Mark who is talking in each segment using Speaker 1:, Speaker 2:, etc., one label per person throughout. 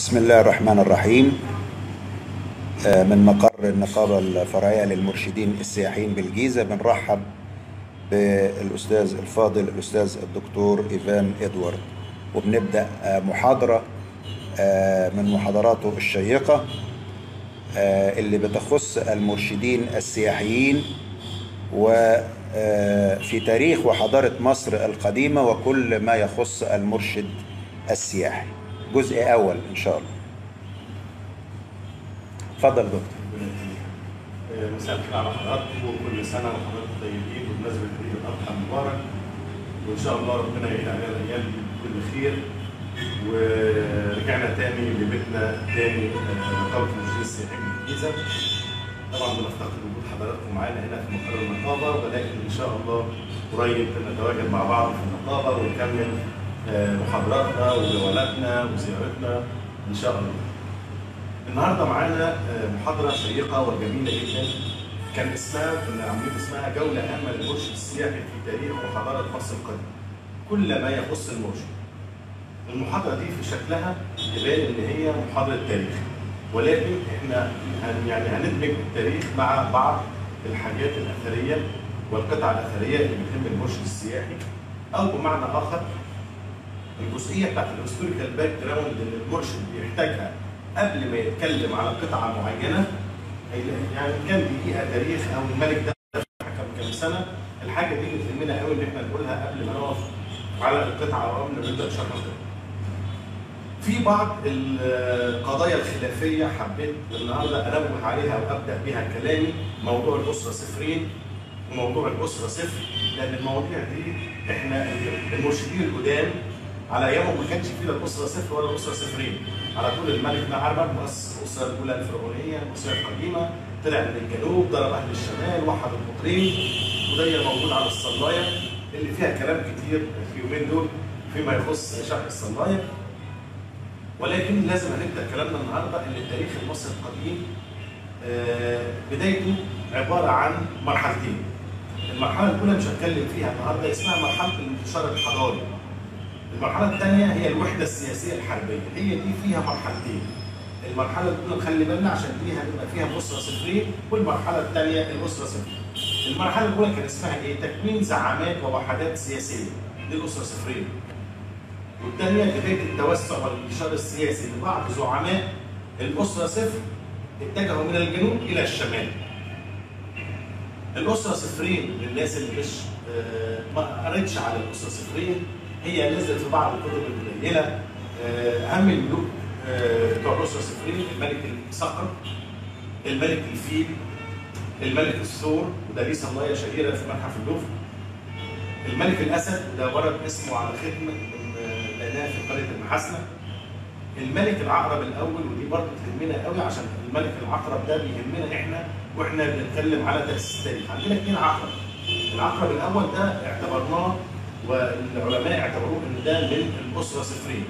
Speaker 1: بسم الله الرحمن الرحيم آه، من مقر النقابة الفرعية للمرشدين السياحيين بالجيزة بنرحب بالأستاذ الفاضل الأستاذ الدكتور إيفان إدوارد وبنبدأ آه، محاضرة آه، من محاضراته الشيقة آه، اللي بتخص المرشدين السياحيين وفي تاريخ وحضارة مصر القديمة وكل ما يخص المرشد السياحي جزء أول إن شاء الله اتفضل دكتور
Speaker 2: مساء الخير على حضراتكم وكل سنه وحضراتكم طيبين وبمناسبه عيد الاضحى المبارك وان شاء الله ربنا يعيد علينا الايام دي بكل خير ورجعنا تاني لبيتنا تاني آه، نقابه المرشدين السياحيين بالجيزه طبعا بنفتقد وجود حضراتكم معانا هنا في مقر النقابه ولكن ان شاء الله قريب نتواجد مع بعض في النقابه ونكمل آه، محاضراتنا وجولاتنا وزيارتنا ان شاء الله. النهارده معانا آه، محاضره شيقه وجميله جدا كان اسمها كنا عاملين اسمها جوله هامه للمرشد السياحي في تاريخ وحضاره مصر القديمه. كل ما يخص المرشد. المحاضره دي في شكلها يبان ان هي محاضره تاريخ ولكن احنا هن يعني هندمج التاريخ مع بعض الحاجات الاثريه والقطع الاثريه اللي بتهم المرشد السياحي او بمعنى اخر الجزئيه بتاعت الهيستوريكال باك جراوند اللي المرشد بيحتاجها قبل ما يتكلم على قطعه معينه هيلاقي- يعني كان دقيقه تاريخ او الملك ده حكم كام سنه الحاجه دي بتهمنا قوي ان احنا نقولها قبل ما نقف على القطعه او قبل ما نبدا شرح القطعه. في بعض القضايا الخلافيه حبيت النهارده انوه عليها وابدا بها كلامي موضوع الاسره صفرين وموضوع الاسره صفر لان المواضيع دي احنا المرشدين القدام على ايامهم ما كانش فيه لا الاسره صفر ولا الاسره صفرين على طول الملك نعرب مؤسس الاسره الاولى الفرعونيه المصريه القديمه طلع من الجنوب ضرب اهل الشمال وحد القطرين وده موجود على الصلايه اللي فيها كلام كتير في اليومين دول فيما يخص شرح الصلايه ولكن لازم هنبدا كلامنا النهارده ان التاريخ المصري القديم آه، بدايته عباره عن مرحلتين. المرحله الاولى مش هتكلم فيها النهارده اسمها مرحله الانتشار الحضاري. المرحله الثانيه هي الوحده السياسيه الحربيه، هي دي فيها مرحلتين. المرحله الاولى نخلي بالنا عشان دي هتبقى فيها الاسره صفرين والمرحله الثانيه الاسره صفر. المرحله الاولى كان اسمها ايه؟ تكوين زعامات ووحدات سياسيه. دي الاسره صفرين. والثانيه بدايه التوسع والانتشار السياسي لبعض زعماء الاسره صفر اتجهوا من الجنوب الى الشمال. الاسره صفرين للناس اللي مش آه، ما قريتش على الاسره صفرين هي نزلت في بعض الكتب القليله آه، اهم الملوك آه، بتوع الاسره صفرين الملك الصقر الملك الفيل الملك الثور وده ليه صلايه شهيره في متحف اللوفر الملك الاسد وده ورد اسمه على ختم من آه، لقيناها في قريه المحاسنه الملك العقرب الاول ودي برضه تهمنا قوي عشان الملك العقرب ده بيهمنا احنا واحنا بنتكلم على تاسيس التاريخ عندنا اثنين عقرب العقرب الاول ده اعتبرناه والعلماء اعتبروه ان ده من الاسره صفرين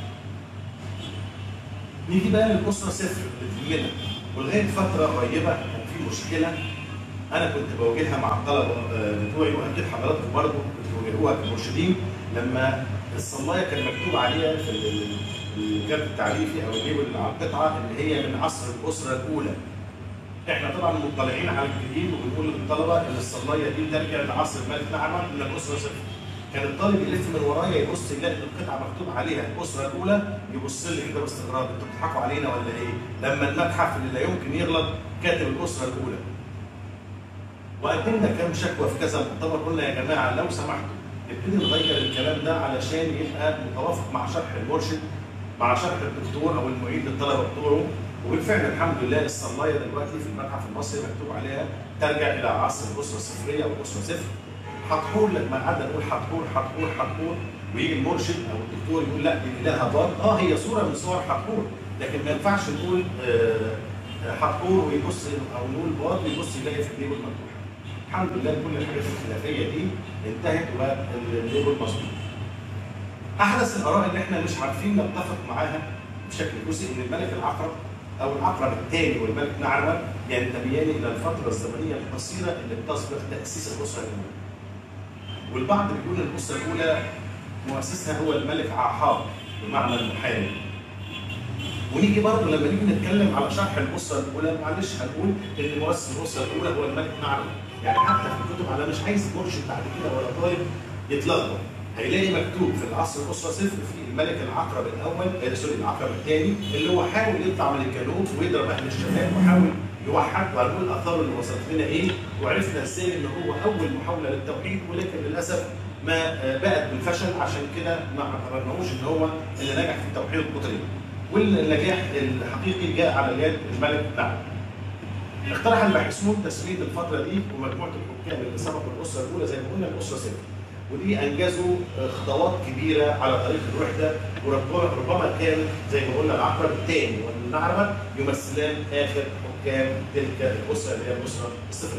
Speaker 2: نيجي بقى للاسره صفر اللي تهمنا ولغايه فتره قريبه كان في مشكله انا كنت بواجهها مع الطلبه آه، بتوعي واكيد حضراتكم برضه بتواجهوها كمرشدين لما الصلايه كان مكتوب عليها في ال- ال- الكارت التعريفي او الليبل اللي على القطعه ان هي من عصر الاسره الاولى. احنا طبعا مطلعين على الجديد وبنقول للطلبه ان الصلايه دي ترجع لعصر الملك نعمان من الاسره صفر. كان الطالب يلف من ورايا يبص يلاقي القطعه مكتوب عليها الاسره الاولى يبص لي كده باستغراب انتوا بتضحكوا علينا ولا ايه؟ لما المتحف اللي لا يمكن يغلط كاتب الاسره الاولى. وقدمنا كام شكوى في كذا مؤتمر قلنا يا جماعه لو سمحتوا نبتدي نغير الكلام ده علشان يبقى متوافق مع شرح المرشد مع شرح الدكتور او المعيد للطلبه بتوعه وبالفعل الحمد لله الصلايه دلوقتي في المتحف المصري مكتوب عليها ترجع الى عصر الاسره الصفريه او الاسره صفر حتحور لما قعدنا نقول حتحور حتحور حتحور ويجي المرشد او الدكتور يقول لا دي الهه ضاد اه هي صوره من صور حتحور لكن ما ينفعش نقول آه، آه، حتحور ويبص او نقول ضاد ويبص يلاقي في الليبل مفتوح الحمد لله كل الحاجات الخلافيه دي انتهت وبقى الليبل مظبوط. احدث الاراء اللي احنا مش عارفين نتفق معاها بشكل جزئي ان الملك العقرب او العقرب الثاني والملك نعرب ينتميان الى الفتره الزمنيه القصيره اللي بتسبق تاسيس الاسره الاولى. والبعض بيقول ان الاسره الاولى مؤسسها هو الملك عحاب بمعنى المحارب. ونيجي برضه لما نيجي نتكلم على شرح الاسره الاولى معلش هنقول ان مؤسس الاسره الاولى هو الملك نعرف يعني حتى في الكتب انا مش عايز مرشد بعد كده ولا طالب يتلخبط هيلاقي مكتوب في العصر الاسره صفر في الملك العقرب الاول آه سوري العقرب الثاني اللي هو حاول يطلع من الجنوب ويضرب اهل الشمال وحاول يوحد وهنقول الاثار اللي وصلت لنا ايه وعرفنا ازاي ان هو اول محاوله للتوحيد ولكن للاسف ما بقت بالفشل عشان كده ما اعتبرناهوش ان هو اللي نجح في التوحيد القطري والنجاح الحقيقي جاء على يد الملك نعم اقترح الباحثون تسميه الفتره دي ومجموعه الحكام اللي سبقوا الاسره الاولى زي ما قلنا الاسره صفر ودي انجزوا خطوات كبيره على طريق الوحده وربما ربما كان زي ما قلنا العقرب الثاني والنعربه يمثلان اخر حكام تلك الاسره اللي هي الاسره الصفريه.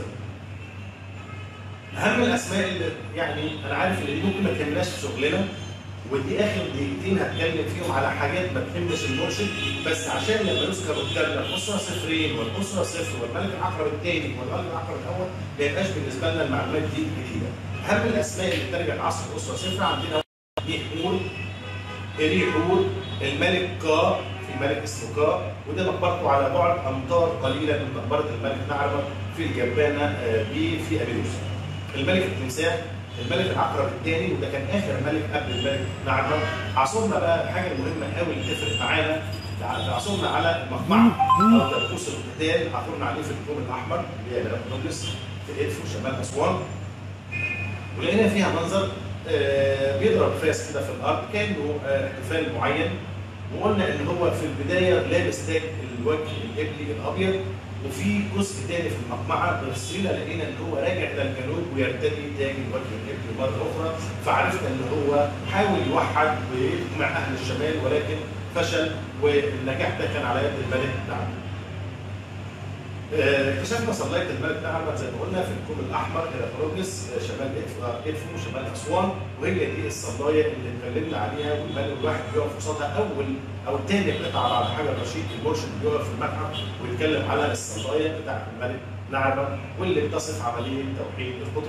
Speaker 2: اهم الاسماء اللي يعني انا عارف ان دي ممكن ما تهمناش في شغلنا ودي اخر دقيقتين هتكلم فيهم على حاجات ما تهمش المرشد بس عشان لما يذكر قدامنا الاسره صفرين والاسره صفر والملك العقرب الثاني والملك العقرب الاول ما يبقاش بالنسبه لنا المعلومات دي جديده. اهم الاسماء اللي بترجع لعصر الاسره صفر عندنا نيحور ريحور الملك كا في ملك اسمه كا وده مقبرته على بعد امتار قليله من مقبره الملك نعربه في الجبانه بي في ابيروس. الملك التمساح الملك العقرب الثاني وده كان اخر ملك قبل الملك نعربه عصرنا بقى الحاجه المهمه قوي اللي تفرق معانا عصرنا على المقمعه او دبوس القتال عثرنا عليه في الكوم الاحمر اللي هي نابلس في ادفو شمال اسوان ولقينا فيها منظر بيضرب فاس كده في الارض كانه احتفال معين وقلنا ان هو في البدايه لابس تاج الوجه الابلي الابيض وفي جزء تاني في المقمعه بصينا لقينا ان هو راجع الى الجنوب ويرتدي تاج الوجه الابلي مره اخرى فعرفنا ان هو حاول يوحد ويجمع اهل الشمال ولكن فشل والنجاح ده كان على يد الملك نعم. اكتشفنا صلايه الملك نعمت زي ما قلنا في الكوم الاحمر الى فروجلس شمال ادفو شمال اسوان وهي دي الصلايه اللي اتكلمنا عليها والملك الواحد بيقف قصادها اول او ثاني قطعه بعد حجر رشيد المرشد بيقف في المتحف ويتكلم على الصلايه بتاعت الملك نعمه واللي بتصف عمليه توحيد القطر.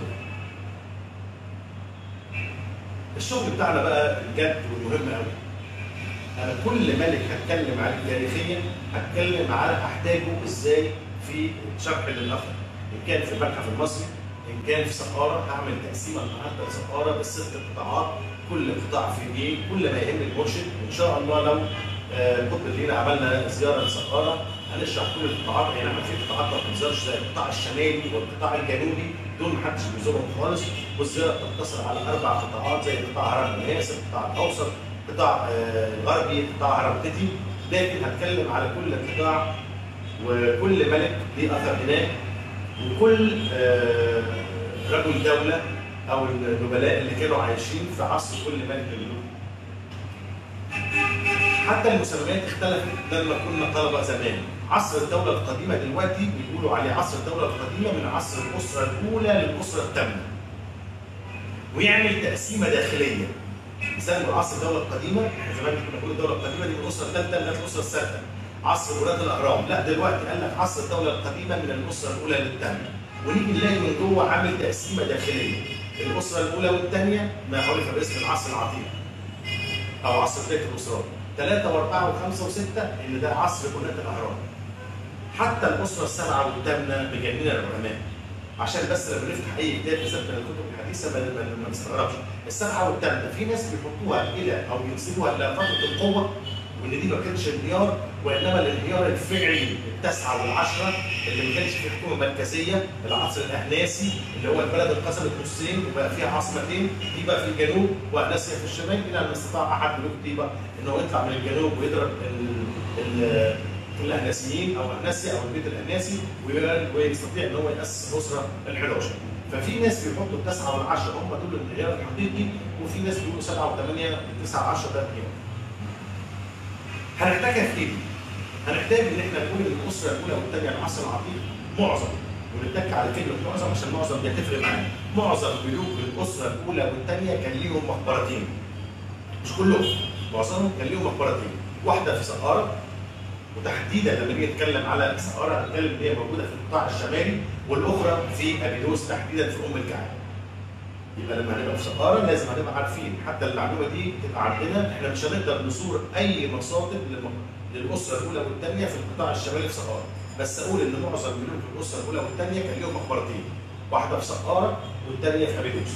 Speaker 2: الشغل بتاعنا بقى الجد والمهم قوي. انا كل ملك هتكلم عليه تاريخيا هتكلم على احتاجه ازاي في شرح للاخر ان كان في المتحف المصري ان كان في سقاره هعمل تقسيمه النهارده لسقاره بالست قطاعات كل قطاع في ايه كل ما يهم المرشد وان شاء الله لو القطب اللي عملنا زياره لسقاره هنشرح كل القطاعات يعني في قطاعات ما بتظهرش زي القطاع الشمالي والقطاع الجنوبي دول محدش بيزورهم خالص والزياره بتقتصر على اربع قطاعات زي قطاع هرم الياس القطاع الاوسط قطاع غربي قطاع هرم تيتي لكن هتكلم على كل قطاع وكل ملك ليه اثر هناك وكل رجل دوله او النبلاء اللي كانوا عايشين في عصر كل ملك من حتى المسميات اختلفت لما كنا طلبه زمان عصر الدوله القديمه دلوقتي بيقولوا عليه عصر الدوله القديمه من عصر الاسره الاولى للاسره الثامنه ويعمل تقسيمه داخليه مثال من عصر الدوله القديمه زمان كنا بنقول الدوله القديمه دي من الاسره الثالثه لغايه الاسره السادسه عصر ولاة الاهرام لا دلوقتي قال لك عصر الدوله القديمه من الاسره الاولى للثانيه ونيجي نلاقي من جوه عامل تقسيمه داخليه الاسره الاولى والثانيه ما عرف باسم العصر العتيق او عصر بدايه الاسرات ثلاثه واربعه وخمسه وسته ان ده عصر ولاة الاهرام حتى الاسره السبعه والثامنه مجننه العلماء عشان بس لما نفتح اي كتاب بالذات من الكتب الحديثه ما, ما نستغربش السبعه والثامنه في ناس بيحطوها الى او ينسبوها الى فتره القوه وان دي ما كانش انهيار وانما الانهيار الفعلي التاسعه والعشره اللي ما كانش فيه حكومه مركزيه العصر الاهناسي اللي هو البلد انقسمت نصين وبقى فيها عاصمتين طيبه في الجنوب واناسيا في الشمال الى ان استطاع احد ملوك طيبه ان هو يطلع من الجنوب ويضرب ال ال الاهناسيين او اهناسيا او البيت الاهناسي ويستطيع ان هو ياسس الاسره ال 11 ففي ناس بيحطوا التسعه والعشره هم دول الانهيار الحقيقي وفي ناس بيقولوا سبعه وثمانيه تسعه 10 ده انهيار. هنحتاجها في ايه؟ هنحتاج ان احنا نقول ان الاسره الاولى والثانيه العصر العتيق معظم ونتك على كلمه معظم عشان معظم دي هتفرق معانا. معظم ملوك الاسره الاولى والثانيه كان ليهم مقبرتين. مش كلهم معظمهم كان ليهم مقبرتين. واحده في سقاره وتحديدا لما نيجي نتكلم على سقاره هنتكلم ان هي موجوده في القطاع الشمالي والاخرى في ابيدوس تحديدا في ام الكعبه. يبقى لما هنبقى في سقاره لازم هنبقى عارفين حتى المعلومه دي تبقى عندنا احنا مش هنقدر نزور اي مصادر للم- للاسره الاولى والثانيه في القطاع الشمالي في سقاره بس اقول ان معظم ملوك الاسره الاولى والثانيه كان لهم مقبرتين واحده في سقاره والثانيه في ابيدوس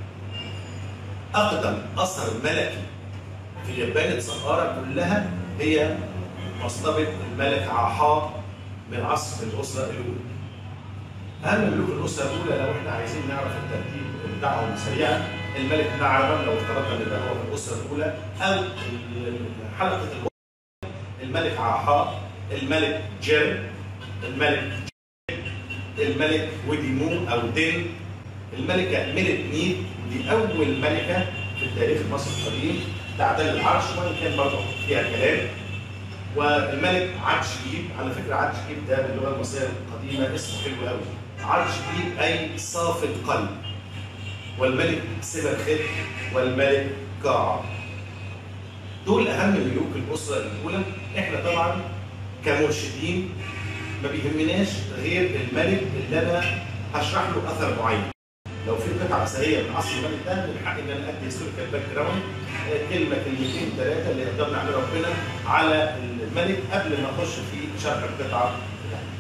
Speaker 2: اقدم اثر ملكي في يابان سقاره كلها هي مصطبه الملك عاحا من عصر الاسره الاولى اهم ملوك الاسره الاولى لو احنا عايزين نعرف الترتيب بتاعهم سريعا الملك نعرم لو افترضنا ان ده هو من الاسره الاولى او حلقه الأسرة الملك عاحا الملك جير الملك جير الملك وديمو او دين الملكه ميلت نيد ودي اول ملكه في التاريخ المصري القديم تعتل العرش وان كان برضه فيها كلام والملك عرشجيب على فكره عرشجيب ده باللغه المصريه القديمه اسمه حلو قوي عرشجيب اي صافي القلب والملك سبرخت والملك كاع دول اهم ملوك الاسره الاولى احنا طبعا كمرشدين ما بيهمناش غير الملك اللي انا هشرح له اثر معين لو في قطعه اثريه من عصر الملك ده من حقي ان انا ادي هيستوريكال باك جراوند كلمه كلمتين ثلاثه اللي يقدر نعمل ربنا على الملك قبل ما اخش في شرح القطعه بتاعتي.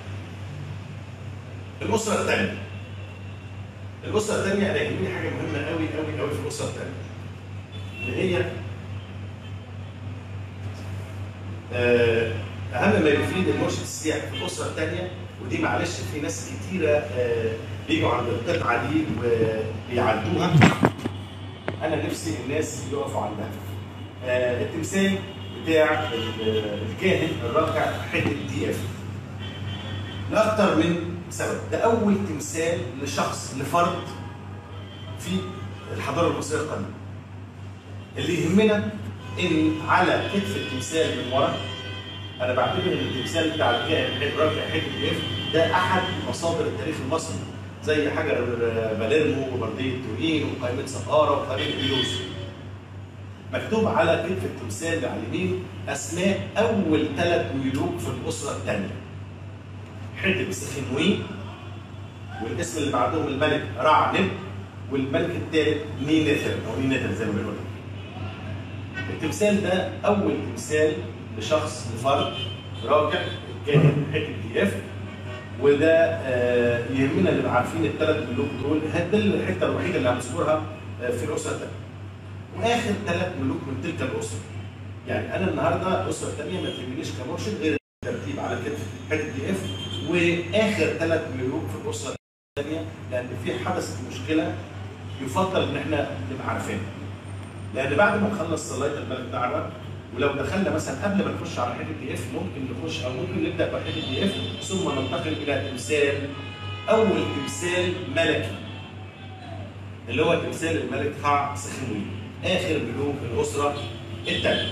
Speaker 2: الاسره الثانيه الاسره الثانيه انا يهمني حاجه مهمه قوي قوي قوي في الاسره الثانيه اللي هي آه، اهم ما يفيد المرشد السياحي في الاسره الثانيه ودي معلش في ناس كتيره آه، بيجوا عند القطعه دي وبيعدوها انا نفسي الناس يقفوا عندها آه، التمثال بتاع ال- الكاهن الراكع حته دي اف لاكثر من سبب ده اول تمثال لشخص لفرد في الحضاره المصريه القديمه اللي يهمنا ان على كتف التمثال من ورا انا بعتبر ان التمثال بتاع الكائن الراجع حته اف ده احد مصادر التاريخ المصري زي حجر باليرمو وبرديه تورين وقائمه سقاره وقائمه بيلوس مكتوب على كتف التمثال اللي على اليمين اسماء اول ثلاث ملوك في الاسره الثانيه حتب سخنوي والاسم اللي بعدهم الملك رعنب والملك الثالث نينثر او نينثر زي ما بنقول التمثال ده اول تمثال لشخص لفرد راكع كاهن حته دي اف وده آه، يهمنا نبقى عارفين الثلاث ملوك دول ده الحته الوحيده اللي هنذكرها آه، في الاسره الثانيه واخر ثلاث ملوك من تلك الاسره يعني انا النهارده الاسره الثانيه ما تهمنيش كمرشد غير الترتيب على كتف حته دي اف واخر ثلاث ملوك في الاسره الثانيه لان في حدثت مشكله يفضل ان احنا نبقى عارفينها لان بعد ما نخلص صلاه الملك دعوه ولو دخلنا مثلا قبل ما نخش على حته دي اف ممكن نخش او ممكن نبدا بحته دي اف ثم ننتقل الى تمثال اول تمثال ملكي اللي هو تمثال الملك خع سخنوي اخر ملوك الاسره الثانيه.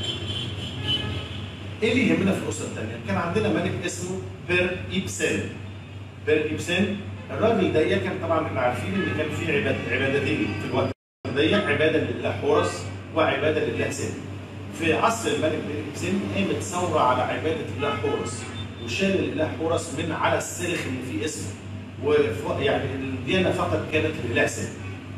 Speaker 2: ايه اللي يهمنا في الاسره الثانيه؟ كان عندنا ملك اسمه بير ايبسن. بير ايبسن الراجل ده كان طبعا احنا عارفين ان كان في عباد عبادتين في الوقت ده عباده لله حورس وعباده لله سن. في عصر الملك بير ايبسن قامت ثوره على عباده الله حورس وشال الاله حورس من على السلخ اللي فيه اسمه وف- يعني الديانه فقط كانت لله سن.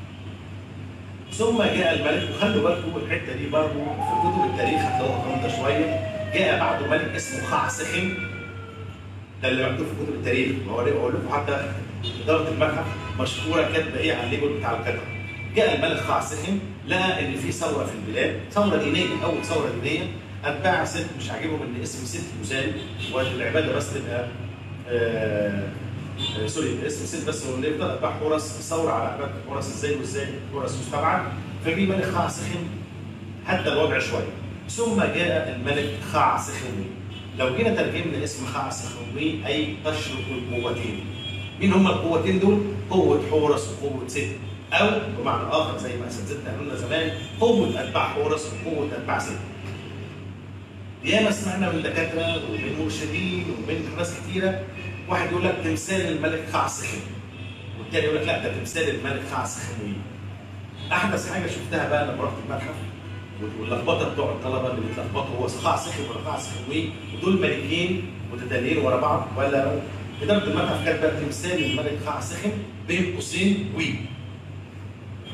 Speaker 2: ثم جاء الملك وخلوا بالكم الحته دي برضه في كتب التاريخ هتلاقوها غامضه شويه جاء بعده ملك اسمه خعسخن ده اللي مكتوب في كتب التاريخ وهو بقول لكم حتى اداره المتحف مشهوره كاتبه ايه على الليبل بتاع القطعه جاء الملك خعسخن لقى ان في ثوره في البلاد ثوره دينيه اول ثوره دينيه اتباع ست مش عاجبهم ان اسم ست يزال والعباده بس تبقى آه آه، سوري اسم ست بس هو اللي يفضل اتباع حورس ثوره على عباده حورس ازاي وازاي حورس مستبعد فجي ملك خعسخن هدى الوضع شويه ثم جاء الملك خاع سخنوي لو جينا ترجمنا اسم خاع سخنوي اي تشرق القوتين مين هما القوتين دول؟ قوة حورس وقوة ست أو بمعنى آخر زي ما أساتذتنا قالوا لنا زمان قوة أتباع حورس وقوة أتباع ست. ياما سمعنا من دكاترة ومن مرشدين ومن ناس كتيرة واحد يقول لك تمثال الملك خاع سخن والتاني يقول لك لا ده تمثال الملك خاع سخنوي. أحدث حاجة شفتها بقى لما رحت المتحف واللخبطه بتوع الطلبه اللي بيتلخبطوا هو صقاع سخن ولا قاع سخنوي ودول ملكين متتاليين ورا بعض ولا اداره المتحف كاتبه تمثال الملك قاع سخن بين قوسين وي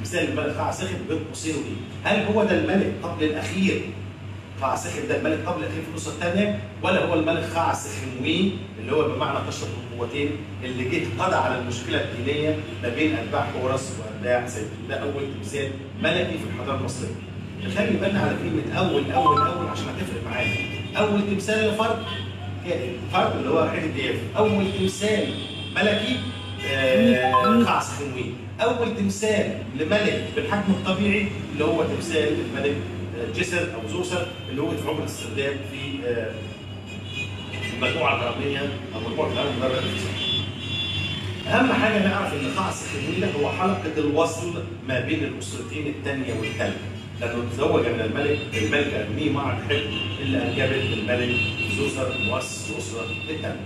Speaker 2: تمثال الملك قاع ساخن بين قوسين ودي هل هو ده الملك قبل الاخير قاع ساخن ده الملك قبل الاخير في الاسره الثانيه ولا هو الملك قاع ساخنوي اللي هو بمعنى تشرب القوتين اللي جه قضى على المشكله الدينيه ما بين اتباع حورس واتباع سيد ده اول تمثال ملكي في الحضاره المصريه خلي بالنا على كلمه اول اول اول عشان هتفرق معانا اول تمثال لفرد فرد اللي هو حيد الدياب اول تمثال ملكي آه قاع ساخنوي اول تمثال لملك بالحجم الطبيعي اللي هو تمثال الملك جسر او زوسر اللي هو في عمر السرداب في المجموعه الهرميه او مجموعه الهرم المدرب اهم حاجه نعرف ان قاع السخنوي ده هو حلقه الوصل ما بين الاسرتين الثانيه والثالثه لانه تزوج من الملك الملكه مي مع الحب اللي انجبت الملك زوسر مؤسس الاسره الثانيه.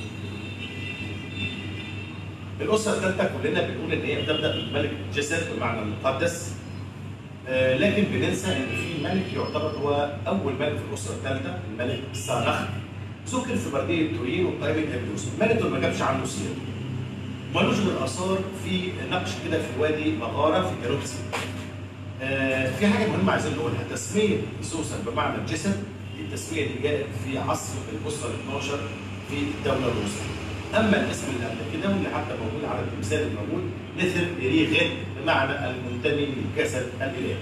Speaker 2: الاسره الثالثه كلنا بنقول ان هي بتبدا بالملك جسر بمعنى المقدس آه لكن بننسى ان في ملك يعتبر هو اول ملك في الاسره الثالثه الملك سانخ ذكر في برديه تورين وقائمه ابدوس الملك ما جابش عنه سيره ملوش غير اثار في نقش كده في وادي مغاره في جنوب سيناء آه في حاجه مهمه عايزين نقولها تسميه سوسن بمعنى الجسد دي التسميه دي جاءت في عصر الاسره ال 12 في الدوله الروسيه اما الاسم اللي قبل كده واللي حتى موجود على التمثال الموجود نثر ريغن بمعنى المنتمي للجسد الالهي.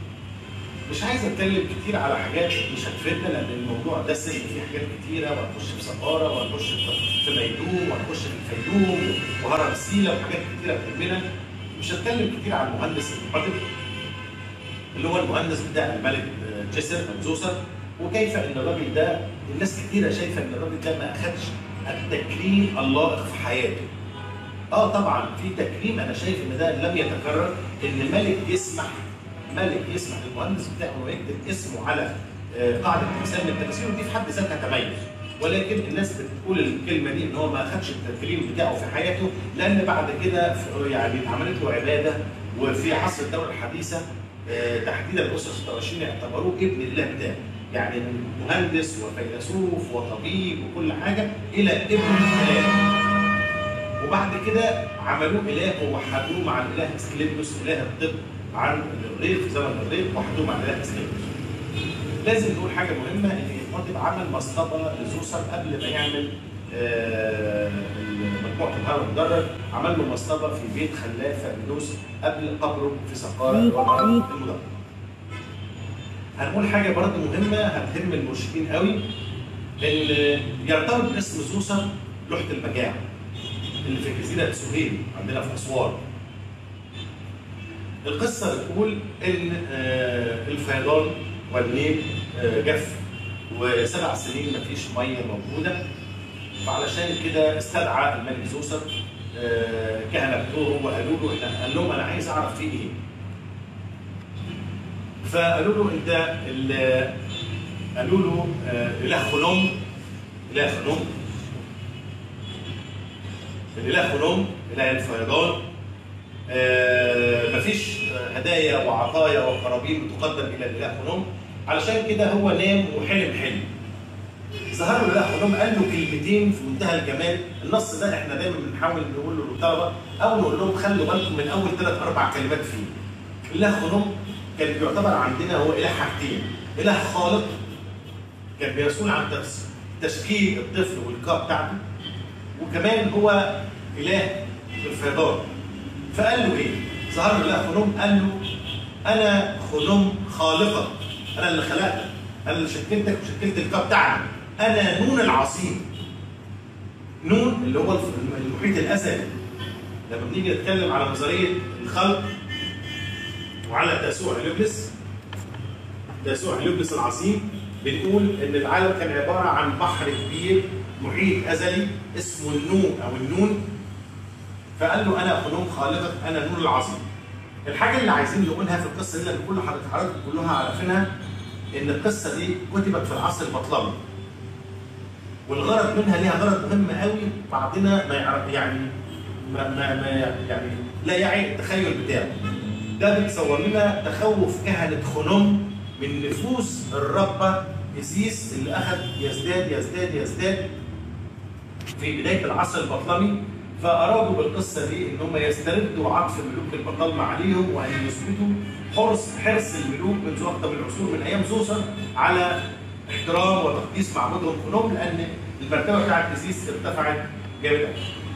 Speaker 2: مش عايز اتكلم كتير على حاجات مش هتفيدنا لان الموضوع دسم في حاجات كتيره وهنخش في سقاره وهنخش في ميدوم وهنخش في الفيوم وهرم السيله وحاجات كتيره بتهمنا مش هتكلم كتير عن المهندس المحدث اللي هو المهندس بتاع الملك جسر او زوسر وكيف ان الراجل ده الناس كتيره شايفه ان الراجل ده ما اخدش التكريم اللائق في حياته. اه طبعا في تكريم انا شايف ان ده لم يتكرر ان ملك يسمح ملك يسمح للمهندس بتاعه انه يكتب اسمه على قاعده تمثال من التماثيل ودي في حد ذاتها تميز ولكن الناس بتقول الكلمه دي ان هو ما اخدش التكريم بتاعه في حياته لان بعد كده يعني اتعملت له عباده وفي عصر الدوله الحديثه تحديدا الاسره 26 اعتبروه ابن الله بتاعه يعني مهندس وفيلسوف وطبيب وكل حاجه الى ابن الاله وبعد كده عملوه اله ووحدوه مع الاله اسكليبيوس اله الطب عن الريق في زمن الريق وحدوه مع الاله اسكليبيوس لازم نقول حاجه مهمه ان الخاطب عمل مصطبه لزوسر قبل ما يعمل آه مجموعه الهرم المدرج عمل له مصطبه في بيت خلاف فردوس قبل قبره في سقاره الهرم المدرج هنقول حاجه برضه مهمه هتهم المرشدين قوي ان يرتبط باسم زوسر لوحه المجاعه اللي في جزيره سهيل عندنا في اسوان. القصه بتقول ان الفيضان والنيل جف وسبع سنين مفيش ميه موجوده فعلشان كده استدعى الملك زوسر كهنه بتوعه وقالوا له قال لهم انا عايز اعرف فيه ايه. فقالوا له انت قالوا له اله خنوم اله خنوم الاله خنوم اله الفيضان آه مفيش هدايا وعطايا وقرابين بتقدم الى الاله خنوم علشان كده هو نام وحلم حلم ظهر له الاله خنوم قال له كلمتين في منتهى الجمال النص ده احنا دايما بنحاول نقول له للطلبه او نقول لهم خلوا بالكم من اول ثلاث اربع كلمات فيه الاله خنوم كان بيعتبر عندنا هو اله حاجتين اله خالق كان بيسؤول عن تشكيل الطفل والكاء بتاعته وكمان هو اله الفيضان فقال له ايه؟ ظهر له اله خنوم قال له انا خنوم خالقك انا اللي خلقتك انا اللي شكلتك وشكلت الكاء بتاعنا انا نون العظيم نون اللي هو المحيط الازلي لما بنيجي نتكلم على نظريه الخلق وعلى تاسوع هليوبلس تاسوع هليوبلس العظيم بنقول ان العالم كان عباره عن بحر كبير محيط ازلي اسمه النون او النون فقال له انا خنوم خالقك انا نور العظيم الحاجه اللي عايزين نقولها في القصه دي اللي كل حضرتك كلها عارفينها ان القصه دي كتبت في العصر البطلمي والغرض منها ليها غرض مهم قوي بعضنا ما يعرف يعني ما, ما, ما يعني لا يعي التخيل بتاعه ده بيتصور لنا تخوف كهنه خنوم من نفوس الربه إزيس اللي أخذ يزداد يزداد يزداد في بداية العصر البطلمي فارادوا بالقصه دي ان هم يستردوا عطف ملوك البطالمه عليهم وان يثبتوا حرص حرص الملوك منذ اكثر من عصور من ايام زوسر على احترام وتقديس معبودهم خنوم لان المرتبه بتاعت إيزيس ارتفعت جامد قوي.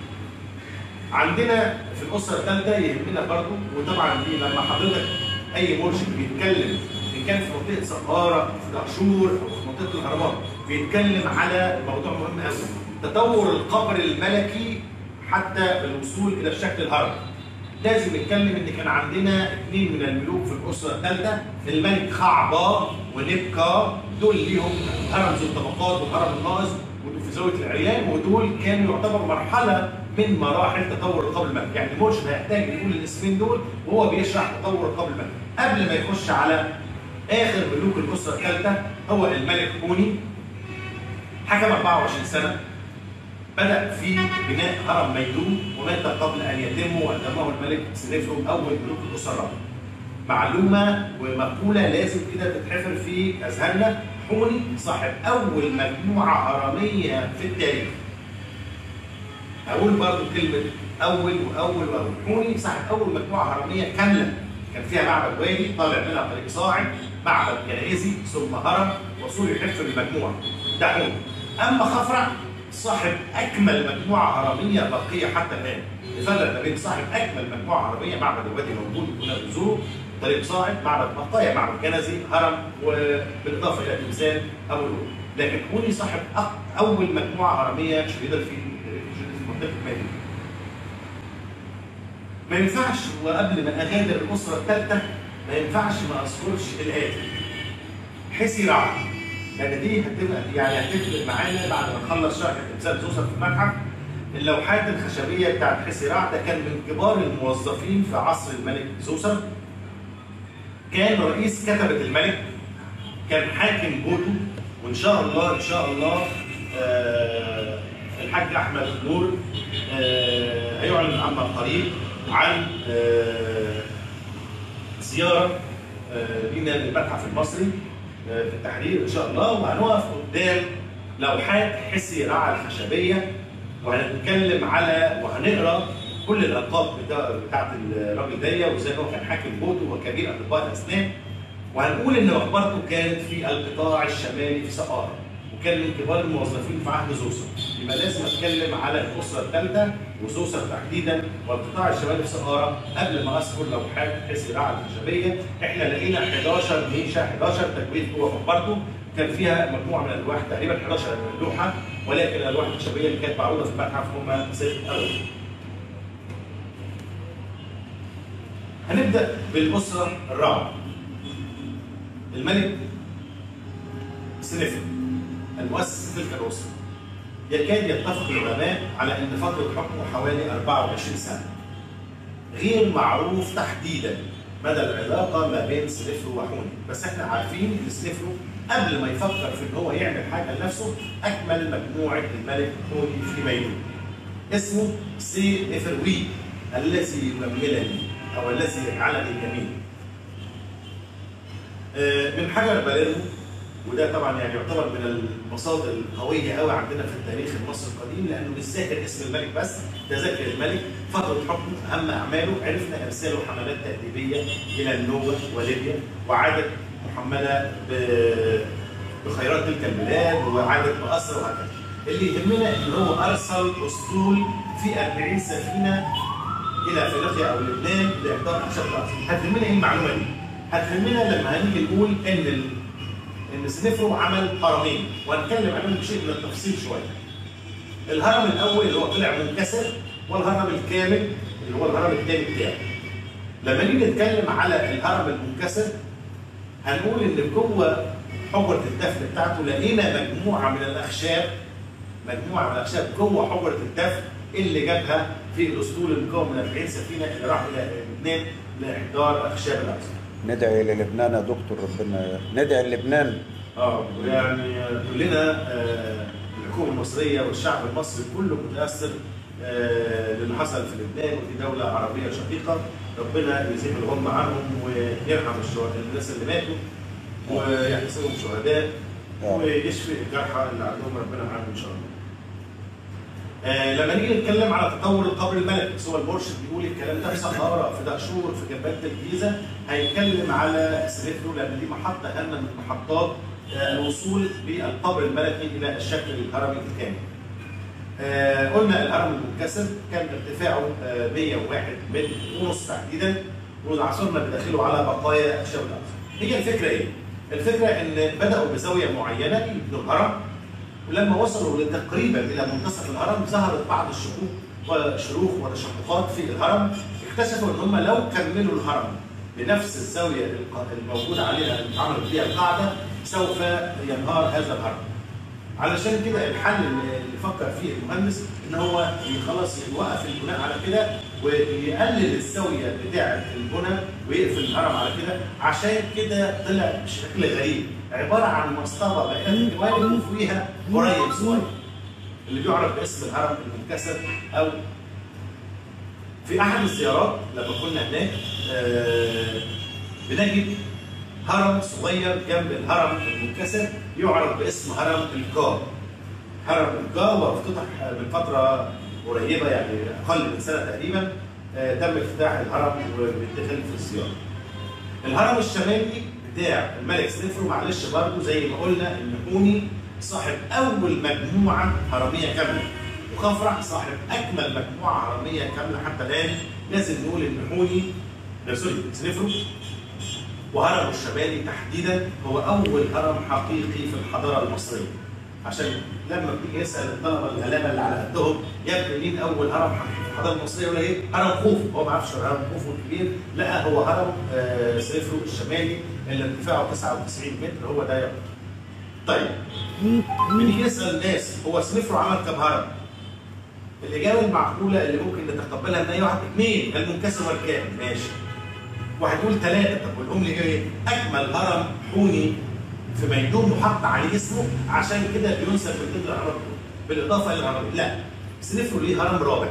Speaker 2: عندنا في الاسره الثالثه يهمنا برضو وطبعا دي لما حضرتك اي مرشد بيتكلم ان كان في منطقه سقاره في دهشور او في منطقه الاهرامات بيتكلم على موضوع مهم قوي تطور القبر الملكي حتى الوصول الى الشكل الهرمي لازم نتكلم ان كان عندنا اثنين من الملوك في الاسره الثالثه الملك خعبا ونبكا دول ليهم هرم ذو الطبقات والهرم الناقص ودول في زاويه العريان ودول كانوا يعتبر مرحله من مراحل تطور القبر الملكي يعني المرشد هيحتاج يقول الاسمين دول وهو بيشرح تطور القبر الملكي قبل ما يخش على اخر ملوك الاسره الثالثه هو الملك هوني حكم 24 سنه بدأ في بناء هرم ميدون ومات قبل أن يتم وأدمه الملك سنفرو أول ملوك الأسرة معلومة ومقولة لازم كده تتحفر في أذهاننا حوني صاحب أول مجموعة هرمية في التاريخ أقول برضو كلمة أول وأول وأول حوني صاحب أول مجموعة هرمية كاملة كان فيها معبد وادي طالع منها طريق صاعد معبد جنائزي ثم هرم وصول يحف المجموعة ده حوني أما خفرع صاحب اكمل مجموعه هرميه باقيه حتى الان نفرق ما بين صاحب اكمل مجموعه هرميه معبد الوادي موجود كنا بنزوره طريق صاعد معبد بقايا معبد كنزي هرم وبالاضافه الى تمثال ابو الهول لكن هوني صاحب أق- اول مجموعه هرميه شهيده في في منطقه مدينه ما ينفعش وقبل ما اغادر الاسره الثالثه ما ينفعش ما اذكرش الاتي حسي رعد لان دي هتبقى يعني هتفرق معانا بعد ما نخلص شرح تمثال زوسر في المتحف اللوحات الخشبيه بتاعت حسي رعد ده كان من كبار الموظفين في عصر الملك زوسر كان رئيس كتبه الملك كان حاكم بوتو وان شاء الله ان شاء الله آه الحاج احمد نور آه هيعلن عما قريب عن آه زياره آه لينا للمتحف المصري آه في التحرير ان شاء الله وهنقف قدام لوحات حسي رعى الخشبيه وهنتكلم على وهنقرا كل الالقاب بتاع بتاعت الراجل ده وازاي هو كان حاكم بوتو وكبير اطباء الاسنان وهنقول ان مقبرته كانت في القطاع الشمالي في سقاره وكان من كبار الموظفين في عهد زوسر يبقى لازم اتكلم على الاسره الثالثه وزوسر تحديدا والقطاع الشمالي في سقاره قبل ما اذكر لوحات حسي رعد الخشبيه احنا لقينا 11 نيشه 11 تجويد جوه مقبرته كان فيها مجموعه من الالواح تقريبا 11 لوحه ولكن الالواح الخشبيه اللي كانت معروضه في المتحف هم ست الواح هنبدا بالاسره الرابعه الملك سنفر المؤسس تلك الاسره يكاد يتفق العلماء على ان فتره حكمه حوالي 24 سنه غير معروف تحديدا مدى العلاقه ما بين سنفرو وحوني بس احنا عارفين ان سنفرو قبل ما يفكر في ان هو يعمل حاجه لنفسه اكمل مجموعه الملك حوني في ميدون اسمه سي افروي الذي يجملني او الذي يجعلني جميل من حجر بلالو وده طبعا يعني يعتبر من المصادر القويه قوي عندنا في التاريخ المصري القديم لانه مش ذاكر اسم الملك بس ده ذاكر الملك فتره حكمه اهم اعماله عرفنا ارساله حملات تاديبيه الى النوبه وليبيا وعادت محمله بخيرات تلك البلاد وعادت باسرى وهكذا اللي يهمنا ان هو ارسل اسطول في 40 سفينه الى افريقيا او لبنان لاحضار احشاء الارض هتهمنا ايه المعلومه دي؟ هتهمنا لما هنيجي نقول ان ال... ان سنفرو عمل هرمين وهنتكلم عنهم بشيء من التفصيل شويه. الهرم الاول اللي هو طلع منكسر والهرم الكامل اللي هو الهرم الثاني بتاعه. لما نيجي نتكلم على الهرم المنكسر هنقول ان جوه حجره الدفن بتاعته لقينا مجموعه من الاخشاب مجموعه من الاخشاب جوه حجره الدفن اللي جابها في الاسطول المكون من 40 سفينه اللي راح الى لبنان لاحضار اخشاب الارض.
Speaker 1: ندعي للبنان يا دكتور ربنا ندعي للبنان
Speaker 2: اه يعني كلنا آه الحكومه المصريه والشعب المصري كله متاثر آه للي حصل في لبنان وفي دوله عربيه شقيقه ربنا يزيح الغم عنهم ويرحم الشهداء الناس اللي ماتوا ويحسبهم شهداء ويشفي الجرحى اللي عندهم ربنا معاهم ان شاء الله. آه لما نيجي نتكلم على تطور القبر الملكي هو المرشد بيقول الكلام ده في سقاره في دهشور في جبهه الجيزه هيتكلم على سنترو لان دي محطه هامه من محطات آه الوصول بالقبر الملكي الى الشكل الهرمي الكامل. آه قلنا الهرم المنكسر كان ارتفاعه آه 101 متر ونص تحديدا وعثرنا بداخله على بقايا اخشاب الارض. هي الفكره ايه؟ الفكره ان بداوا بزاويه معينه يبنوا الهرم ولما وصلوا تقريبا الى منتصف الهرم ظهرت بعض الشكوك وشروخ وتشققات في الهرم اكتشفوا ان هم لو كملوا الهرم بنفس الزاويه الموجوده عليها اللي اتعملت فيها القاعده سوف ينهار هذا الهرم. علشان كده الحل اللي فكر فيه المهندس ان هو خلاص يوقف البناء على كده ويقلل الزاويه بتاعه البناء ويقفل الهرم على كده عشان كده طلع بشكل غريب عباره عن مصطبه بقت الجوانب وفيها قريب صغير اللي بيعرف باسم الهرم المنكسر او في احد الزيارات لما كنا هناك آه بنجد هرم صغير جنب الهرم المنكسر يعرف باسم هرم الكار. هرم الكار وافتتح من فتره قريبه يعني اقل من سنه تقريبا آه تم افتتاح الهرم وبالدخول في الزياره. الهرم الشمالي بتاع الملك سنفرو معلش برضه زي ما قلنا النحوني صاحب اول مجموعه هرميه كامله وخفرع صاحب اكمل مجموعه هرميه كامله حتى الان لازم نقول النحوني سوري سنفرو وهرمه الشمالي تحديدا هو اول هرم حقيقي في الحضاره المصريه عشان لما بتيجي يسال الطلبه الغلابه اللي على قدهم يا ابني مين اول هرم حقيقي في الحضاره المصريه يقول ايه؟ هرم خوفو هو ما يعرفش هرم خوفو الكبير لا هو هرم آه سيفرو الشمالي اللي ارتفاعه 99 متر هو ده يعتبر. طيب بنيجي نسال الناس هو سنفرو عمل كم هرم؟ الاجابه المعقوله اللي ممكن نتقبلها ان اي واحد اثنين المنكسر والكامل ماشي واحد يقول ثلاثة طب والأم لي إيه؟ أكمل هرم حوني في ميدوم محط عليه اسمه عشان كده بينسب من ضمن الهرم بالإضافة إلى الهرم لا سنفرو ليه هرم رابع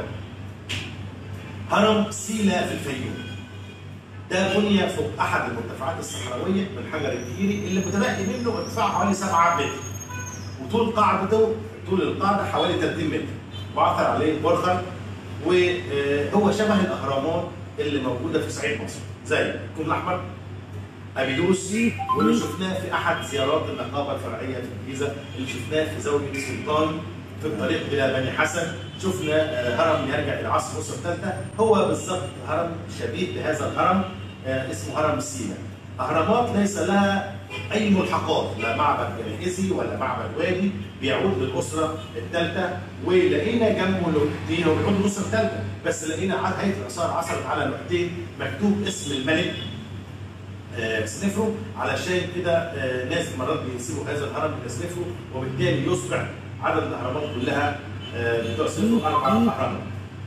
Speaker 2: هرم سيلا في الفيوم ده بني فوق أحد المرتفعات الصحراوية من حجر الكيري اللي متبقي منه ارتفاعه حوالي 7 متر وطول قاعدته طول القاعدة حوالي 30 متر وعثر عليه برخر وهو شبه الأهرامات اللي موجودة في صعيد مصر زي الكون الاحمر ابيدوس واللي شفناه في احد زيارات النقابه الفرعيه في الجيزه اللي شفناه في زاويه السلطان في الطريق الى بني حسن شفنا هرم يرجع الى عصر مصر الثالثه هو بالظبط هرم شبيه بهذا الهرم اسمه هرم سينا اهرامات ليس لها اي ملحقات لا معبد جنائزي ولا معبد وادي بيعود للاسره الثالثه ولقينا جنبه لوحتين هو بيعود للاسره الثالثه بس لقينا هيئه الاثار عثرت على لوحتين مكتوب اسم الملك آه سنفرو علشان كده آه ناس مرات بينسبوا هذا الهرم الى سنفرو وبالتالي يصبح عدد الاهرامات كلها آه بتوع سنفرو اربع اهرامات.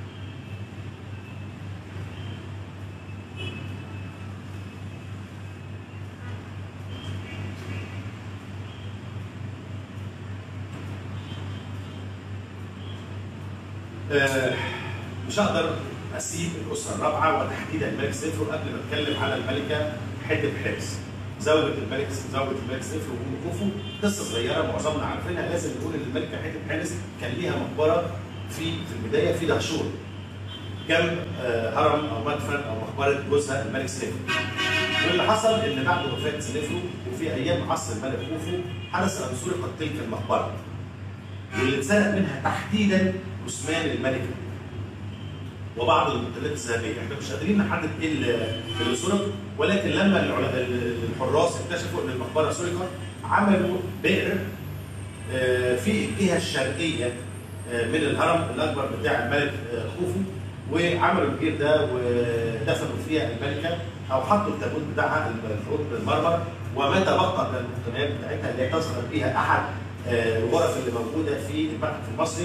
Speaker 2: آه مش هقدر اسيب الاسره الرابعه وتحديدا الملك سيفرو قبل ما اتكلم على الملكه حته حرس. زوجة الملك زوجة الملك سيفرو وام كوفو قصه صغيره معظمنا عارفينها لازم نقول ان الملكه حته حرس كان ليها مقبره في في البدايه في دهشور جنب آه هرم او مدفن او مقبره جوزها الملك سيفرو. واللي حصل ان بعد وفاه سيفرو وفي ايام عصر الملك كوفو حدث ان سرقت تلك المقبره. واللي اتسرق منها تحديدا جثمان الملكه وبعض المنتجات الذهبيه احنا مش قادرين نحدد ايه اللي سرق ولكن لما الحراس اكتشفوا ان المقبره سرقت عملوا بئر في الجهه الشرقيه من الهرم الاكبر بتاع الملك خوفو وعملوا البئر ده ودفنوا فيها الملكه او حطوا التابوت بتاعها الخروج بالمرمر وما تبقى من المقتنيات بتاعتها اللي تظهر بها احد الغرف اللي موجوده في المتحف المصري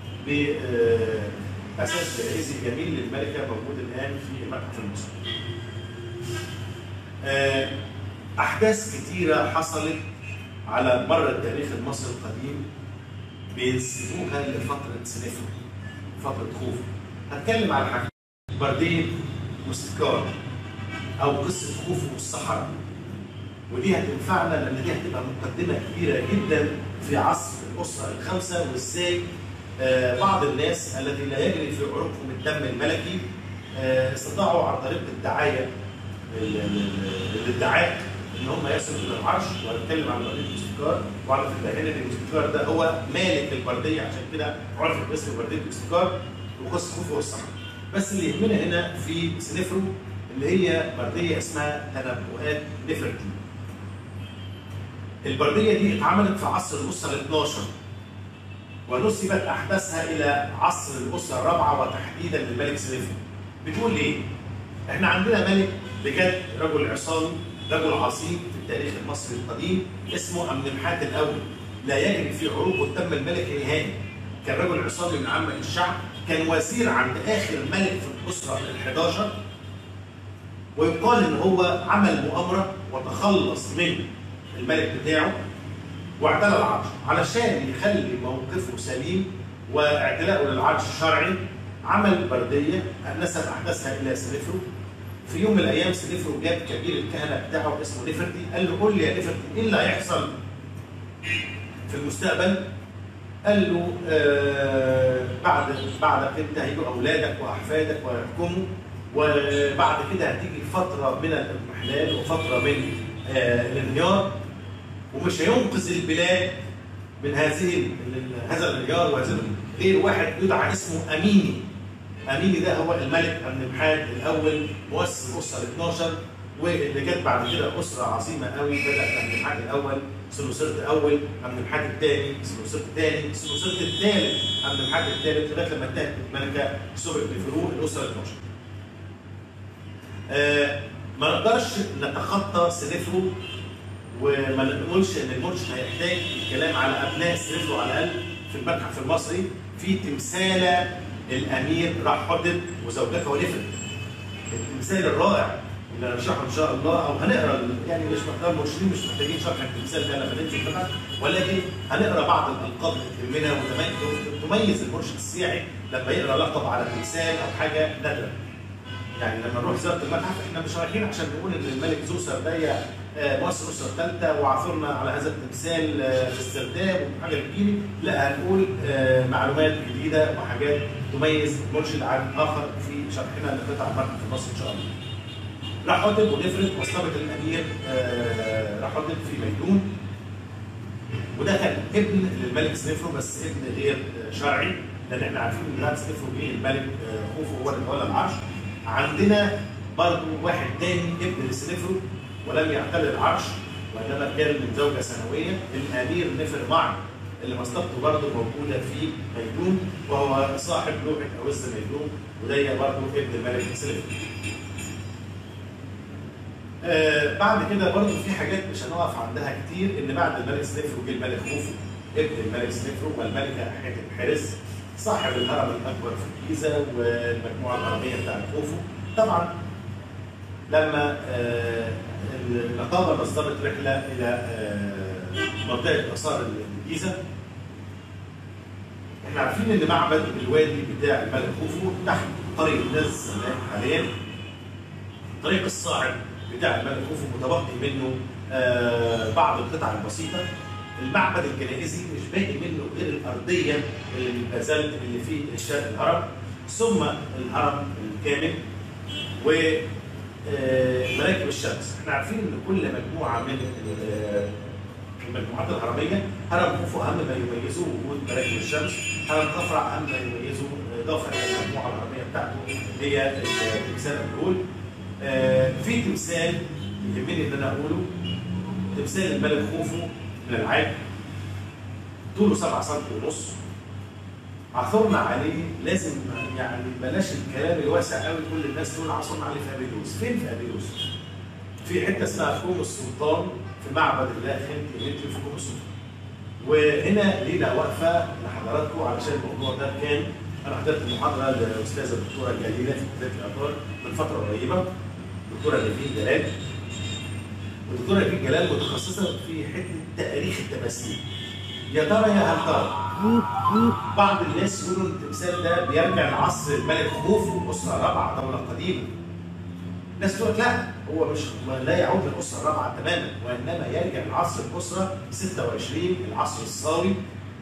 Speaker 2: باساس جائزي جميل للملكه موجود الان في المتحف المصري. احداث كثيره حصلت على مر التاريخ المصري القديم بينسبوها لفتره سنفر فتره خوف. هتكلم على حاجه بردين واستذكار او قصه خوف والصحراء ودي هتنفعنا لان دي هتبقى مقدمه كبيره جدا في عصر الاسره الخمسه وازاي آه، بعض الناس الذي لا يجري في عروقهم الدم الملكي آه، استطاعوا عن طريق الدعايه ال- ال- ال- الادعاء ان هم يصلوا الى العرش وهنتكلم عن برديه الاستذكار وعلى فكره هنا ان الاستذكار ده هو مالك البرديه عشان كده عرفت باسم برديه الاستذكار وقصه خوفو والصحراء بس اللي يهمنا هنا في سنفرو اللي هي برديه اسمها تنبؤات نفرتي البرديه دي اتعملت في عصر الاسره ال 12 ونسبت احداثها الى عصر الاسره الرابعه وتحديدا للملك سنفرو بتقول ايه؟ احنا عندنا ملك بجد رجل عصامي رجل عظيم في التاريخ المصري القديم اسمه امنمحات الاول لا يجري في عروقه الدم الملكي نهائي كان رجل عصامي من عامة الشعب كان وزير عند اخر ملك في الاسره ال 11 ويقال ان هو عمل مؤامره وتخلص من الملك بتاعه واعتلى العرش علشان يخلي موقفه سليم واعتلاءه للعرش شرعي عمل برديه نسب احداثها الى سنفرو في يوم من الايام سنفرو جاب كبير الكهنه بتاعه اسمه نفرتي قال له قول لي يا نفرتي ايه اللي هيحصل في المستقبل قال له آه بعد بعد كده هيجوا اولادك واحفادك ويحكموا وبعد كده هتيجي فتره من الاضمحلال وفتره من آه الانهيار ومش هينقذ البلاد من هذه ال- هذا الانهيار وهذا غير واحد يدعى اسمه اميني اميني ده هو الملك امنمحات الاول مؤسس الاسره ال 12 واللي جت بعد كده اسره عظيمه قوي بدات امنمحات الاول سلوسرت اول امنمحات الثاني سلوسرت الثاني سلوسرت الثالث امنمحات الثالث لغايه لما انتهت الملكه سوبر نفرو الاسره ال 12 آه ما نقدرش نتخطى سنفرو وما نقولش ان المرشد هيحتاج الكلام على ابناء سنفرو على الاقل في المتحف المصري في تمثال الامير رحدب وزوجته ونفرت التمثال الرائع اللي هنشرحه ان شاء الله او هنقرا ال- يعني مش محتاج المرشدين مش محتاجين شرح التمثال ده لما ننزل المتحف ولكن هنقرا بعض الالقاب اللي تهمنا وتمي- تميز المرشد السياحي لما يقرا لقب على تمثال او حاجه نادره يعني لما نروح زياره المتحف احنا مش رايحين عشان نقول ان الملك زوسر ده آه، مؤسس الاسره الثالثه وعثرنا على هذا التمثال آه، في السرداب وحاجه بتجيلي لا هنقول آه، معلومات جديده وحاجات تميز مرشد عن اخر في شرحنا لقطع المتحف في مصر ان شاء الله. رحوتب ونفرد مصطبة الامير آه، رحوتب في ميدون وده كان ابن للملك سنفرو بس ابن غير آه، شرعي لان احنا عارفين ان بعد سنفرو جه الملك آه، خوفو هو اللي تولى العرش عندنا برضو واحد تاني ابن لسنفرو ولم يعتل العرش وانما كان من زوجه سنويه الامير نفر معن اللي مصطبته برضه موجوده في ميدون وهو صاحب لوحه اوز ميدون وده برضه ابن الملك سنفرو آه بعد كده برضه في حاجات مش هنقف عندها كتير ان بعد الملك سنفرو جه الملك خوفو ابن الملك سنفرو والملكه حاتم حارس صاحب الهرم الاكبر في الجيزه والمجموعه الهرميه بتاعت خوفو طبعا لما آه النقابه نظمت رحله الى آه منطقه اثار الجيزه احنا عارفين ان معبد الوادي بتاع الملك خوفو تحت طريق ناس السلام حاليا الطريق الصاعد بتاع الملك خوفو متبقي منه آه بعض القطع البسيطه المعبد الجنائزي مش باقي منه غير الارضيه اللي من البازلت اللي في شرق الهرم ثم الهرم الكامل و آه، مراكب الشمس احنا عارفين ان كل مجموعه من ال- المجموعات الهرميه هرم خوفو اهم ما يميزه وجود مراكب الشمس هرم خفرع اهم ما يميزه اضافه الى المجموعه الهرميه بتاعته هي تمثال الجول آه، في تمثال يهمني ان انا اقوله تمثال الملك خوفو من العاج طوله 7 سم ونص عثرنا عليه لازم يعني بلاش الكلام الواسع قوي كل الناس تقول عثرنا عليه في ابيدوس فين في ابيدوس؟ في حته اسمها كوم السلطان في معبد الله خنتي متر في كوم السلطان وهنا لينا وقفه لحضراتكم علشان الموضوع ده كان انا حضرت المحاضره للاستاذه الدكتوره جليله في كليه الاثار من فتره قريبه الدكتوره نيفين جلال والدكتوره نيفين جلال متخصصه في حته تاريخ التماثيل يا ترى يا هل ترى بعض الناس يقولوا ان التمثال ده بيرجع لعصر الملك خوفو اسره رابعه دوله قديمه ناس تقول لك لا هو مش لا يعود للاسره الرابعه تماما وانما يرجع لعصر الاسره 26 العصر الصاوي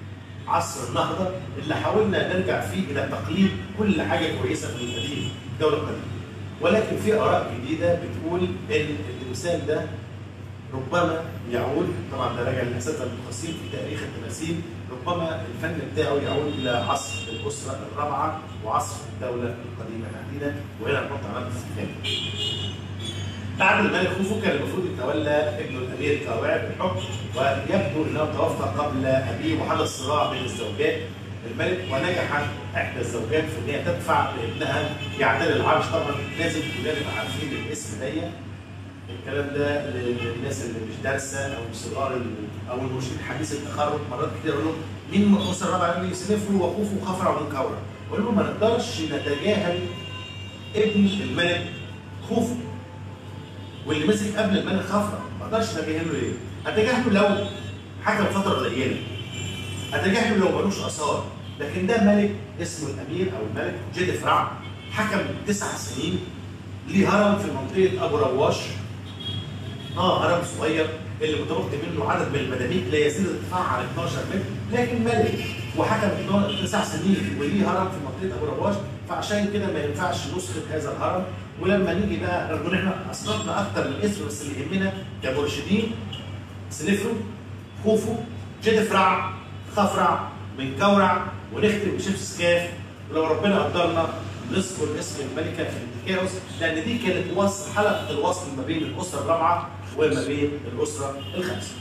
Speaker 2: عصر النهضه اللي حاولنا نرجع فيه الى تقليد كل حاجه كويسه في القديم الدوله القديمه ولكن في اراء جديده بتقول ان التمثال ده ربما يعود طبعا ده راجع للاساتذه المتخصصين في تاريخ التماثيل ربما الفن بتاعه يعود الى عصر الاسره الرابعه وعصر الدوله القديمه تحديدا وهنا نحط علامه استفهام. بعد الملك خوفو كان المفروض يتولى ابنه الامير كاوعب الحكم ويبدو انه توفى قبل ابيه وحدث صراع بين الزوجات الملك ونجحت احدى الزوجات في ان هي تدفع لابنها يعتلي العرش طبعا لازم كلنا نبقى عارفين الاسم ده الكلام ده للناس اللي مش دارسه او صغار ال- او المرشدين حديث التخرج مرات كتير اقول لهم مين من الاسره الرابعه يقول لي سنفرو وخوفو وخفرع ومنكورة اقول لهم ما نقدرش نتجاهل ابن الملك خوفو واللي مسك قبل الملك خفرع ما اقدرش اتجاهله ليه؟ اتجاهله لو حكم فتره قليله اتجاهله لو ملوش اثار لكن ده ملك اسمه الامير او الملك جدفرع حكم تسع سنين ليه هرم في منطقه ابو رواش اه هرم صغير اللي متبقي منه عدد من المداميك لا يزيد ارتفاعها عن 12 متر لكن ملك وحكم 12 تسع سنين وليه هرم في منطقه ابو رواش فعشان كده ما ينفعش نسخه هذا الهرم ولما نيجي بقى رغم ان احنا اسقطنا اكتر من اسم بس اللي يهمنا كمرشدين سنفرو خوفو جدفرع خفرع من كورع ونختم بشمس سكاف ولو ربنا قدرنا نذكر اسم الملكه كيروس لان دي كانت وصل حلقه الوصل ما بين الاسره الرابعه وما بين الاسره الخامسه.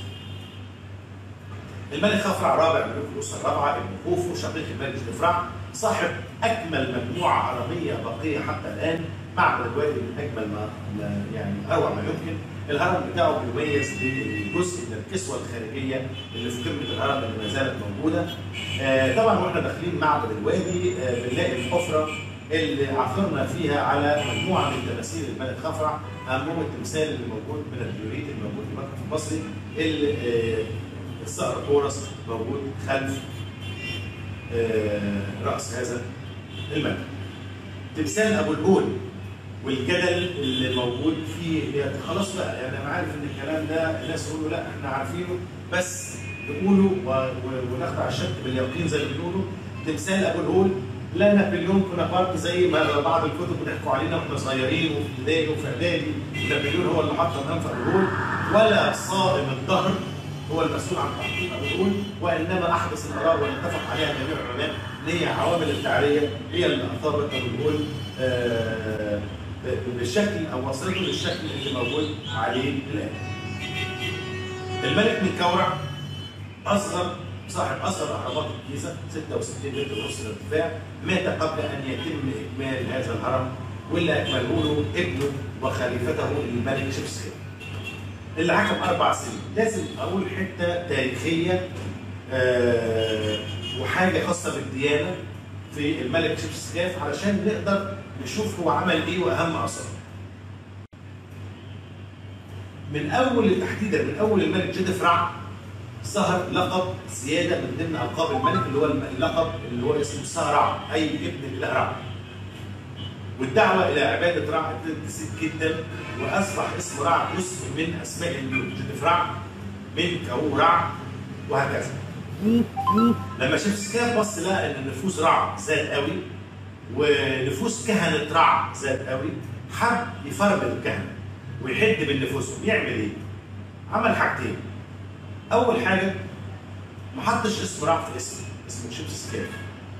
Speaker 2: الملك خفرع رابع ملوك الاسره الرابعه ابن خوفو شقيق الملك جدفرع صاحب اجمل مجموعه هرميه باقيه حتى الان معبد الوادي من اجمل ما ما- يعني اروع ما يمكن الهرم بتاعه بيميز بجزء من الكسوه الخارجيه اللي في قمه الهرم اللي ما زالت موجوده آه، طبعا واحنا داخلين معبد الوادي آه، بنلاقي الحفره اللي عثرنا فيها على مجموعه من تماثيل الملك خفرع اهمهم التمثال اللي موجود من الديوريت اللي موجود في المتحف المصري اللي آه، الصقر كورس موجود خلف آه، راس هذا الملك. تمثال ابو الهول والجدل اللي موجود فيه خلاص بقى يعني انا عارف ان الكلام ده الناس يقولوا لا احنا عارفينه بس نقوله و- و- ونخضع الشك باليقين زي ما بيقولوا تمثال ابو الهول لا نابليون بونابرت زي ما بعض الكتب بتحكوا علينا واحنا صغيرين وفي ابتدائي وفي اعدادي نابليون هو اللي حط الانف ابو الهول ولا صائم الظهر هو المسؤول عن تحقيق ابو الهول وانما احدث الاراء واللي اتفق عليها جميع العلماء ان هي عوامل التعريه هي اللي اثارت ابو الهول آه، ب- بالشكل او وصلته للشكل اللي موجود عليه الان. الملك من كورع اصغر صاحب اصغر اهرامات الجيزه 66 متر ونص الارتفاع مات قبل ان يتم اكمال هذا الهرم واللي اكمله له ابنه وخليفته الملك شمسير. اللي حكم اربع سنين، لازم اقول حته تاريخيه آه، وحاجه خاصه بالديانه في الملك شمسكاف علشان نقدر نشوف هو عمل ايه واهم اثاره. من اول تحديدا من اول الملك جدفرع ظهر لقب زياده من ضمن القاب الملك اللي هو اللقب اللي هو اسمه سهرع اي ابن الاله رع. والدعوه الى عباده رع تزيد جدا واصبح اسم رع جزء من اسماء الملوك جدفرع من كورع وهكذا. لما شاف سكاف بص لقى ان نفوس رع زاد قوي ونفوس كهنه رع زاد قوي حب يفرمل الكهنه ويحد من نفوسهم يعمل ايه؟ عمل حاجتين اول حاجه ما حطش اسم رع في اسمه اسمه شيبسس كاف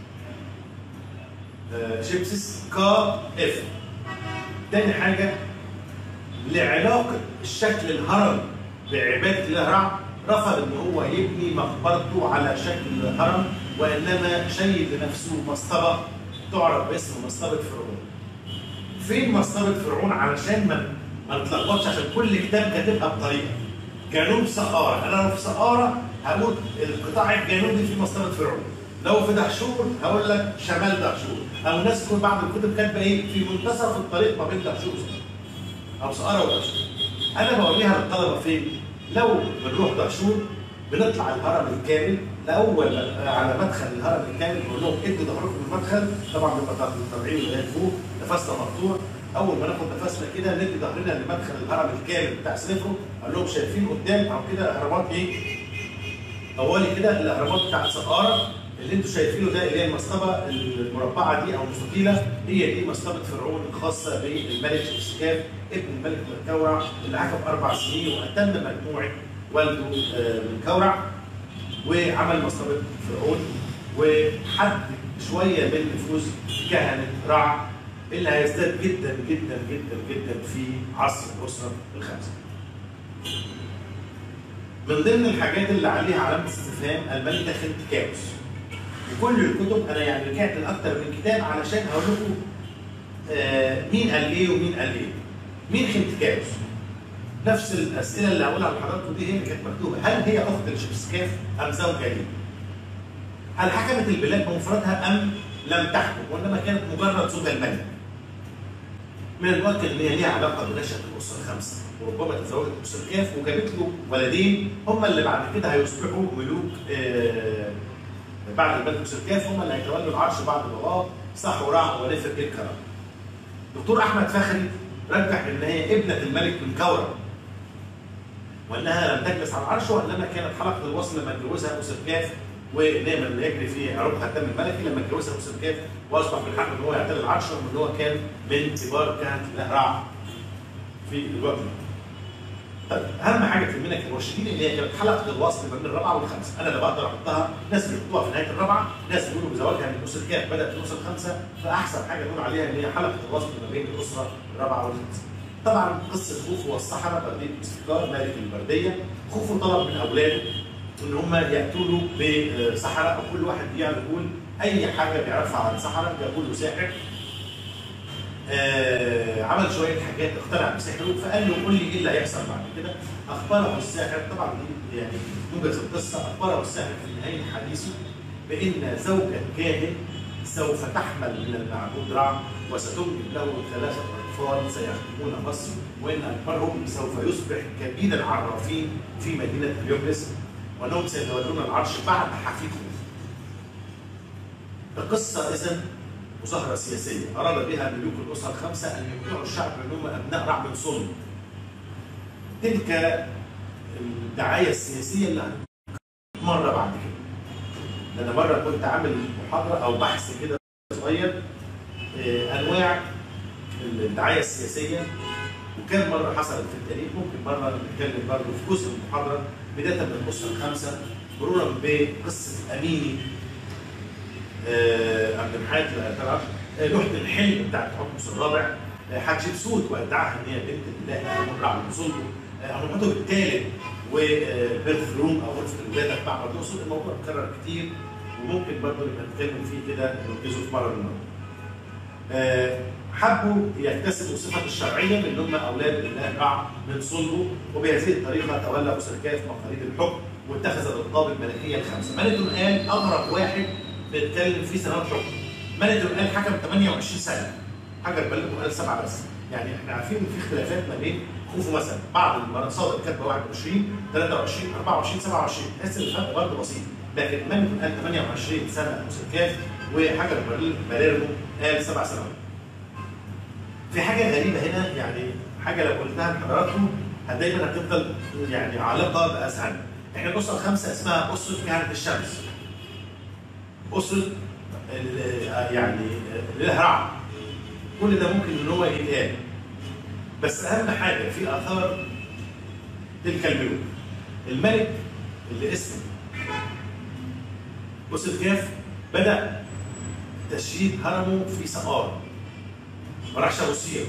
Speaker 2: آه، شيبسس كا اف تاني حاجه لعلاقه الشكل الهرمي بعباده الله رع رفض ان هو يبني مقبرته على شكل هرم وانما شيد لنفسه مصطبه تعرف باسم مصطبه فرعون. فين مصطبه فرعون علشان ما ما نتلخبطش عشان كل كتاب كاتبها بطريقه. جنوب سقاره، انا لو في سقاره هقول القطاع الجنوبي في مصطبه فرعون. لو في دهشور هقول لك شمال دهشور، او ناس كل بعض الكتب كاتبه ايه؟ في منتصف الطريق ما بين دهشور او سقاره ودهشور. انا بوريها للطلبه فين؟ لو بنروح دهشور بنطلع الهرم الكامل لاول على مدخل الهرم الكامل بقول لهم ادوا ظهركم من المدخل طبعا بنبقى طالعين لغايه فوق نفسنا مقطوع اول ما ناخد نفسنا كده ندي ظهرنا لمدخل الهرم الكامل بتاع سنفرو اقول لهم شايفين قدام او كده اهرامات ايه؟ طوالي كده الاهرامات بتاعت سقاره اللي انتم شايفينه ده اللي هي المصطبه المربعه دي او المستطيله هي دي مصطبه فرعون الخاصه بالملك شكسكاف ابن الملك من كورع اللي حكم اربع سنين واتم مجموعه والده آه، من كورع وعمل مصطبه فرعون وحد شويه من نفوذ كهنه رع اللي هيزداد جدا جدا جدا جدا في عصر الاسره الخامسه. من ضمن الحاجات اللي عليها علامه استفهام الملكه خنتكاوس. وكل الكتب انا يعني رجعت لاكثر من كتاب علشان هقول لكم آه، مين قال ايه ومين قال ايه. مين خنتكاوس؟ نفس الاسئله اللي هقولها لحضراتكم دي هي اللي كانت مكتوبه، هل هي اخت لشبسكاف ام زوجه ليه؟ هل حكمت البلاد بمفردها ام لم تحكم وانما كانت مجرد زوجة الملك؟ من المؤكد ان هي ليها علاقه بنشاه الاسره الخمسه وربما تزوجت بوسركاف وجابت له ولدين هم اللي بعد كده هيصبحوا ملوك آه، بعد الملك بوسركاف هم اللي هيتولوا العرش بعد باباه صحورع ونفر الكرم. دكتور احمد فخري رجح ان هي ابنه الملك من كورة وانها لم تجلس على العرش وانما كانت حلقه الوصل لما اتجوزها بوسركاف ودايما اللي يجري في عروقها الدم الملكي لما اتجوزها بوسركاف واصبح من حقه ان هو يعتلي العرش رغم ان هو كان من كبار كهنه الاله رع في الوقت ده. طيب اهم حاجه في المنك المرشدين اللي هي كانت حلقه الوصل ما بين الرابعه والخامسه، انا اللي بقدر احطها ناس بيحطوها في نهايه الرابعه، ناس بيقولوا بزواجها من الاسره كام بدات في الاسره الخامسه، فاحسن حاجه نقول عليها ان هي حلقه الوصل ما بين الاسره الرابعه والخامسه. طبعا قصه خوفو والصحراء برديه باستذكار ملك البرديه، خوفو طلب من اولاده ان هم ياتوا له بصحراء او كل واحد يعني يقول اي حاجه بيعرفها عن صحراء جابوا له ساحر آه عمل شويه حاجات اقتنع بسحره فقال له قول لي ايه اللي هيحصل بعد كده اخبره الساحر طبعا دي يعني موجز القصه اخبره الساحر في نهايه حديثه بان زوجة كاهن سوف تحمل من المعبود رع وستنجب له ثلاثه اطفال سيحكمون مصر وان اكبرهم سوف يصبح كبير العرافين في مدينه اليوبلس وانهم سيتولون العرش بعد حفيدهم. القصه اذا مظاهره سياسيه اراد بها ملوك الاسره الخمسه ان يقنعوا الشعب انهم ابناء رع من صلب. تلك الدعايه السياسيه اللي مره بعد كده. ده انا مره كنت عامل محاضره او بحث كده صغير آه، انواع الدعايه السياسيه وكم مره حصلت في التاريخ ممكن مره نتكلم برضه في جزء من المحاضره بدايه من الاسره الخمسه مرورا بقصه اميني آه، عبد الحاج الأتراش آه، لوحه الحلم بتاعت حتمس الرابع آه، حتشبسوت وادعاها ان هي بنت الاله امون رع من صلبه امونحتب الثالث وبيرث روم او غرفه الولاده بتاع بردوس الموضوع اتكرر كتير وممكن برضه نبقى نتكلم فيه كده نركزه في مره من المرات. آه، حبوا يكتسبوا صفة الشرعية من هم أولاد الإله رع من صلبه وبهذه الطريقة تولى أسركاف مقاليد الحكم واتخذ الألقاب الملكية الخمسة. ملك قال أغرب واحد بيتكلم في سنوات حكم. ملك قال حكم 28 سنة. حجر بلده قال سبعة بس. يعني احنا عارفين ان في اختلافات ما بين خوفو مثلا بعض المصادر كاتبه 21 23 24 27 تحس ان الفرق برضه بسيط لكن ملك قال 28 سنه مسكاف وحجر باليرمو قال سبع سنوات. في حاجه غريبه هنا يعني حاجه لو قلتها لحضراتكم دايما هتفضل يعني عالقه باذهاننا. احنا الاسره الخمسه اسمها اسره كهنه الشمس. اسره ال- يعني الاله رع. كل ده ممكن ان هو يتقال. بس اهم حاجه في اثار تلك الملوك. الملك اللي اسمه أسد كاف بدأ تشييد هرمه في سقار ما راحش ابو سير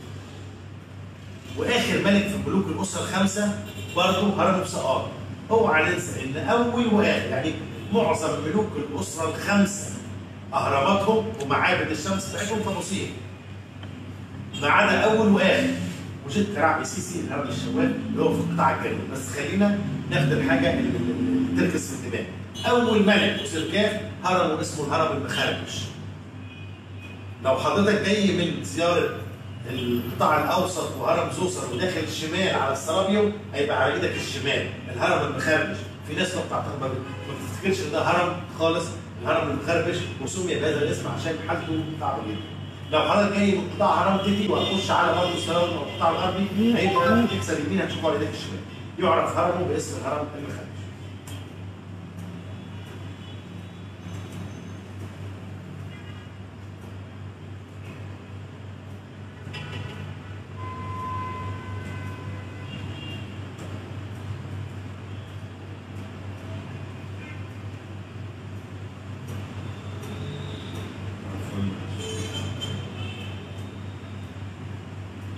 Speaker 2: واخر ملك في ملوك الاسره الخمسه برضه هرمه في سقار اوعى ننسى ان اول واخر يعني معظم ملوك الاسره الخمسه اهراماتهم ومعابد الشمس بتاعتهم في ابو سير ما عدا اول واخر وجد كرعب سيسي الهرم الشوال اللي هو في القطاع الجنوبي بس خلينا ناخد الحاجه اللي اللي تركز في الدماغ اول ملك وسركاف هرم اسمه الهرم المخربش لو حضرتك جاي من زياره القطاع الاوسط وهرم زوسر وداخل الشمال على السرابيو هيبقى على ايدك الشمال الهرم المخربش في ناس ما بتعتقد ما بتفتكرش ان ده هرم خالص الهرم المخربش وسمي بهذا الاسم عشان حالته صعبه جدا لو حضرتك جاي من قطاع هرم تيتي وهتخش على برضه السرابيو او القطاع الغربي هيبقى تكسر يمين هتشوفه على ايدك الشمال يعرف هرمه باسم الهرم المخربش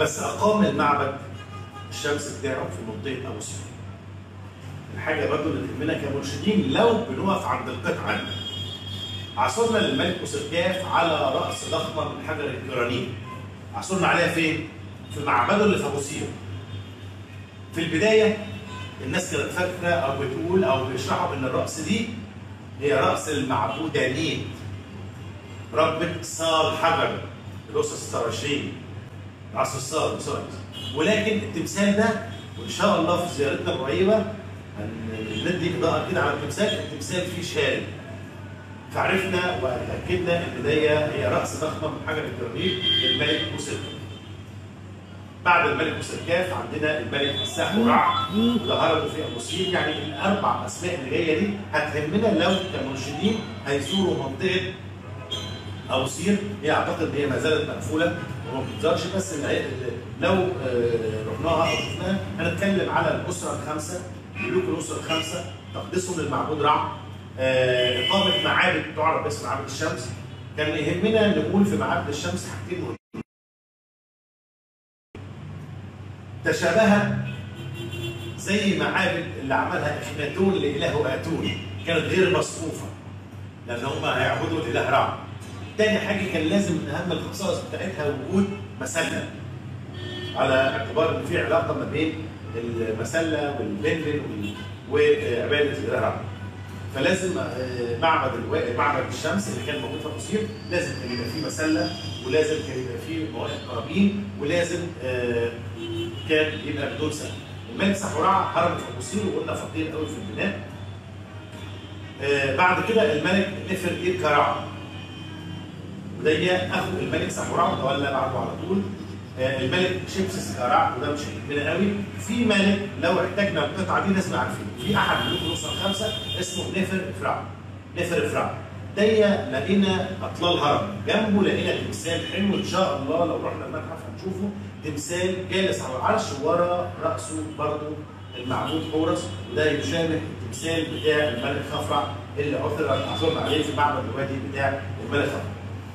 Speaker 2: بس اقام المعبد الشمس بتاعه في منطقه ابو سيف الحاجه برضو اللي تهمنا كمرشدين لو بنقف عند القطعه دي عثرنا للملك وسركاف على راس ضخمه من حجر الجرانيت عثرنا عليها فين؟ في معبده اللي في ابو سيف في البدايه الناس كانت فاكره او بتقول او بيشرحوا ان الراس دي هي راس المعبوده نيت ربة صال حجر الأسرة 26 العصر الصال سوري ولكن التمثال ده وإن شاء الله في زيارتنا القريبة هندي إضاءة كده على التمثال التمثال فيه شارب فعرفنا وتأكدنا إن دي هي رأس ضخمة من حجر الجرانيت للملك موسركاف بعد الملك موسركاف عندنا الملك الساحورع وده هربوا في أبو سير يعني الأربع أسماء اللي جاية دي هتهمنا لو كمرشدين هيزوروا منطقة او سير هي اعتقد ان هي ما زالت مقفوله وما بتظهرش بس إن هي- لو آه، رحناها او شفناها هنتكلم على الاسره الخمسه ملوك الاسره الخمسه تقديسهم للمعبود رع آه، اقامه معابد تعرف باسم معابد الشمس كان يهمنا نقول في معابد الشمس حاجتين مهمين تشابهت زي معابد اللي عملها اخناتون لاله اتون كانت غير مصفوفه لان هم هيعبدوا الاله رع تاني حاجه كان لازم من اهم الخصائص بتاعتها وجود مسله على اعتبار ان في علاقه ما بين المسله والبندل وال- وعباده الاله رع فلازم آه، معبد الوا- معبد الشمس اللي كان موجود في قصير لازم كان يبقى فيه مسله ولازم كان يبقى فيه موائد قرابين ولازم آه، كان يبقى بدون سله. الملك سحورع هرم في قصير وقلنا فقير قوي في البناء. آه، بعد كده الملك نفر اير كرع وده اخو الملك سحورع وتولى بعده على طول آه، الملك شيبسس كرع وده مش هيهمنا قوي في ملك لو احتاجنا القطعه دي لازم عارفين في احد ملوك الاسره الخمسه اسمه نفر افرع نفر افرع دي لقينا اطلال هرم جنبه لقينا تمثال حلو ان شاء الله لو رحنا المتحف هنشوفه تمثال جالس على العرش ورا راسه برضه المعبود حورس وده يشابه التمثال بتاع الملك خفرع اللي عثر عثرنا عليه في معبد الوادي بتاع الملك خفرع.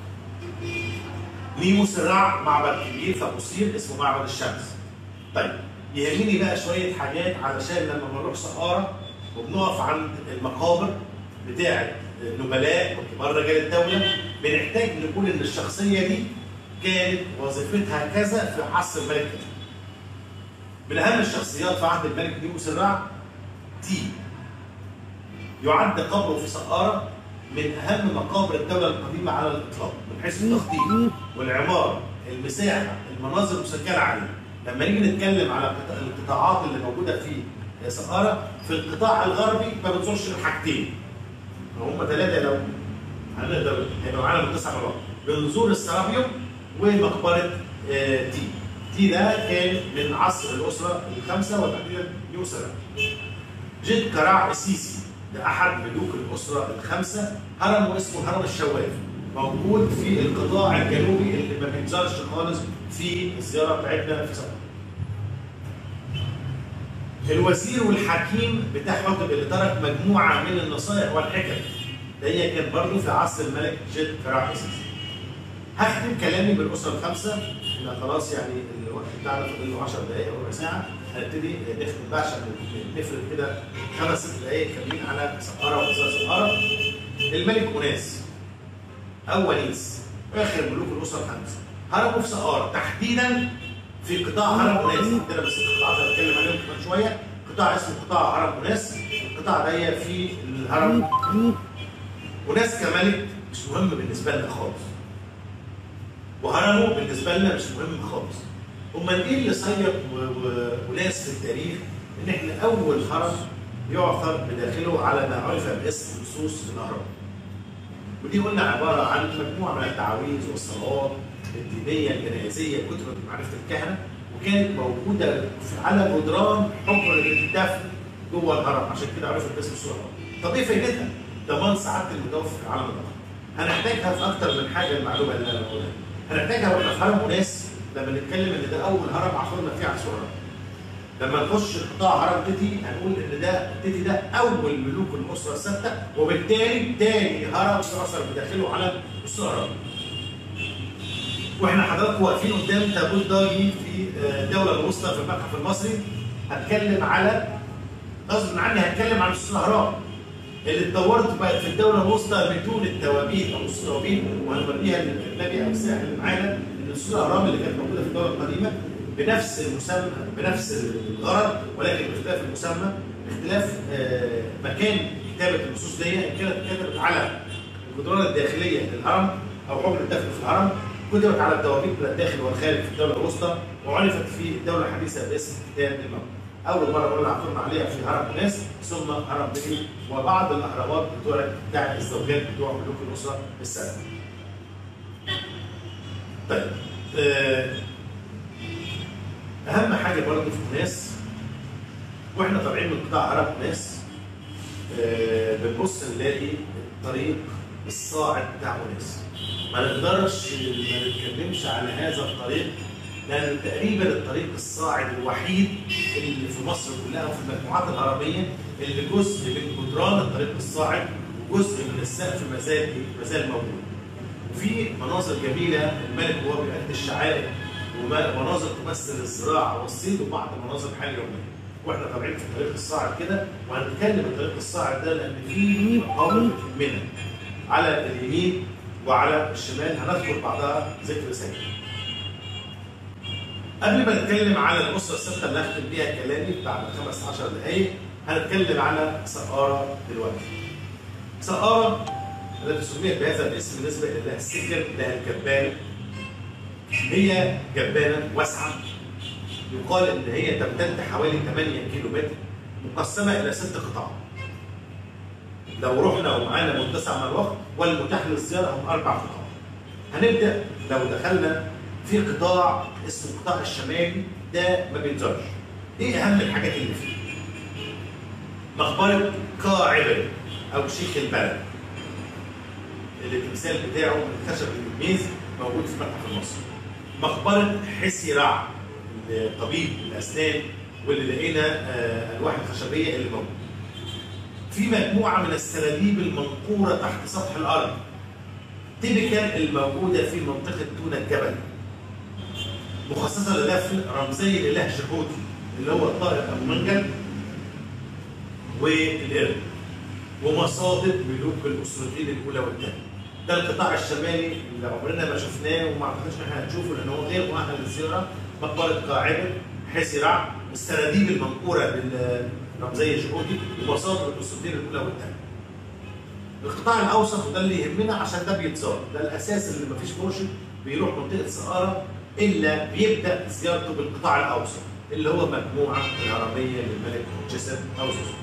Speaker 2: نيموس الرع معبد كبير في ابو سير اسمه معبد الشمس. طيب يهمني بقى شويه حاجات علشان لما بنروح سقاره وبنقف عند المقابر بتاعه النبلاء وكبار رجال الدوله بنحتاج نقول ان الشخصيه دي كانت وظيفتها كذا في عصر الملك كذا. من اهم الشخصيات في عهد الملك نيموس الرع تي يعد قبره في سقاره من اهم مقابر الدوله القديمه على الاطلاق من حيث التخطيط والعماره المساحه المناظر المسجله عليه لما نيجي نتكلم على القطاع- القطاعات اللي موجوده في سقاره في القطاع الغربي ما بنزورش غير حاجتين هم ثلاثه لو هنقدر هيبقى معانا من تسع مرات بنزور السرابيوم ومقبره آه، تي تي ده كان من عصر الاسره الخمسه وتحديدا يوسف جد كراع السيسي ده احد ملوك الاسره الخمسه هرم اسمه هرم الشواف موجود في القطاع الجنوبي اللي ما بيتزارش خالص في الزياره بتاعتنا في سفر. الوزير والحكيم بتاع حكم اللي ترك مجموعه من النصائح والحكم ده هي كان برضه في عصر الملك جد كراع السيسي. هختم كلامي بالاسره الخمسه احنا خلاص يعني الوقت بتاعنا فاضل له 10 دقائق ربع ساعه هنبتدي نختم بقى عشان نفرد كده خمس ست دقائق كاملين على سقاره واساس سقاره الملك اناس او ونيس اخر ملوك الاسره الخمسه هربوا في سقاره تحديدا في قطاع هرم اناس عندنا بس القطاعات اللي هنتكلم عليهم كمان شويه قطاع اسمه قطاع هرم اناس القطاع ده في الهرم وناس كملك مش مهم بالنسبه لنا خالص وهرمه بالنسبه لنا مش مهم خالص امال ايه اللي صيد و- و- وناس في التاريخ ان احنا اول هرم يعثر بداخله على ما عرف باسم نصوص الهرم ودي قلنا عباره عن مجموعه من التعاويذ والصلوات الدينيه الجنائزيه كتب معرفه الكهنه وكانت موجوده في- على جدران حجر الدفن جوه الهرم عشان كده عرفت باسم نصوص الهرم طب ايه فايدتها؟ ضمان سعاده المتوفى في العالم الاخر هنحتاجها في اكتر من حاجه المعلومه اللي انا بقولها هنحتاجها واحنا في هرم وناس لما نتكلم ان ده اول هرم عثرنا فيه على الصوره لما نخش قطاع هرم تيتي هنقول ان ده تيتي ده اول ملوك الاسره السته وبالتالي تاني هرم يؤثر بداخله على الاسره واحنا حضراتكم واقفين قدام تابوت ضاجي في آه، الدوله الوسطى في المتحف المصري هتكلم على غصب عني هتكلم عن السوس الاهرام اللي اتطورت بقت في الدوله الوسطى بدون التوابيت او الصوابين وهنوريها للاجنبي او السائح اللي معانا ان السوس الاهرام اللي كانت موجوده في الدوله القديمه بنفس المسمى بنفس الغرض ولكن باختلاف المسمى باختلاف آه، مكان كتابه النصوص دي ان كانت كتبت على الجدران الداخليه للهرم او حجر الدفن في الهرم كتبت على الدوابيت من الداخل والخارج في الدوله الوسطى وعرفت في الدوله الحديثه باسم كتاب الموت. اول مره قلنا عثرنا عليها في هرم ناس ثم هرم بني وبعض الاهرامات بتوع بتاع الزوجات بتوع ملوك الاسره السابقه. طيب آه، اهم حاجه برضه في الناس واحنا طالعين من قطاع هرم ناس آه، بنبص نلاقي الطريق الصاعد بتاع ناس ما نقدرش ما نتكلمش على هذا الطريق لأنه تقريبا الطريق الصاعد الوحيد اللي في مصر كلها وفي المجموعات الهرمية اللي جزء من جدران الطريق الصاعد وجزء من السقف ما زال ما زال موجود. وفي مناظر جميلة الملك وهو بيأدي الشعائر ومناظر تمثل الزراعة والصيد وبعض مناظر الحياة اليومية. واحنا طالعين في الطريق الصاعد كده وهنتكلم الطريق الصاعد ده لأن في مقابر بتهمنا على اليمين وعلى الشمال هنذكر بعضها ذكر سريع. قبل ما نتكلم على الاسره السته اللي هختم بيها كلامي بعد 15 دقائق هنتكلم على سقاره دلوقتي. سقاره التي سميت بهذا الاسم بالنسبه لله السكر لها الجبانه هي جبانه واسعه يقال ان هي تمتد حوالي 8 كيلو متر مقسمه الى ست قطاع. لو رحنا ومعانا متسع من الوقت والمتاح للزياره هم اربع قطاع. هنبدا لو دخلنا في قطاع اسمه القطاع الشمالي ده ما بينزلش. ايه اهم الحاجات اللي فيه؟ مقبره قاعبه او شيخ البلد. اللي التمثال بتاعه من خشب التلميذ موجود في المتحف المصري. مقبره حسي رع طبيب الاسنان واللي لقينا آه، الواح الخشبيه اللي موجود. في مجموعه من السراديب المنقوره تحت سطح الارض. تيبيكال الموجوده في منطقه تونة الجبل. مخصصه لدفن رمزي الاله جحودي اللي هو الطائر ابو منجل والقرد ومصادر ملوك الاسرتين الاولى والثانيه. ده القطاع الشمالي اللي عمرنا ما شفناه وما اعتقدش ان احنا هنشوفه لان هو غير مؤهل للزياره مقبره قاعده حسي رع السراديب المنقوره بالرمزيه جحودي ومصادر الاسرتين الاولى والثانيه. القطاع الاوسط وده اللي يهمنا عشان ده بيتزار ده الاساس اللي مفيش مرشد بيروح منطقه سقاره الا بيبدا زيارته بالقطاع الاوسط اللي هو مجموعه الهرميه للملك جسد او زوزو.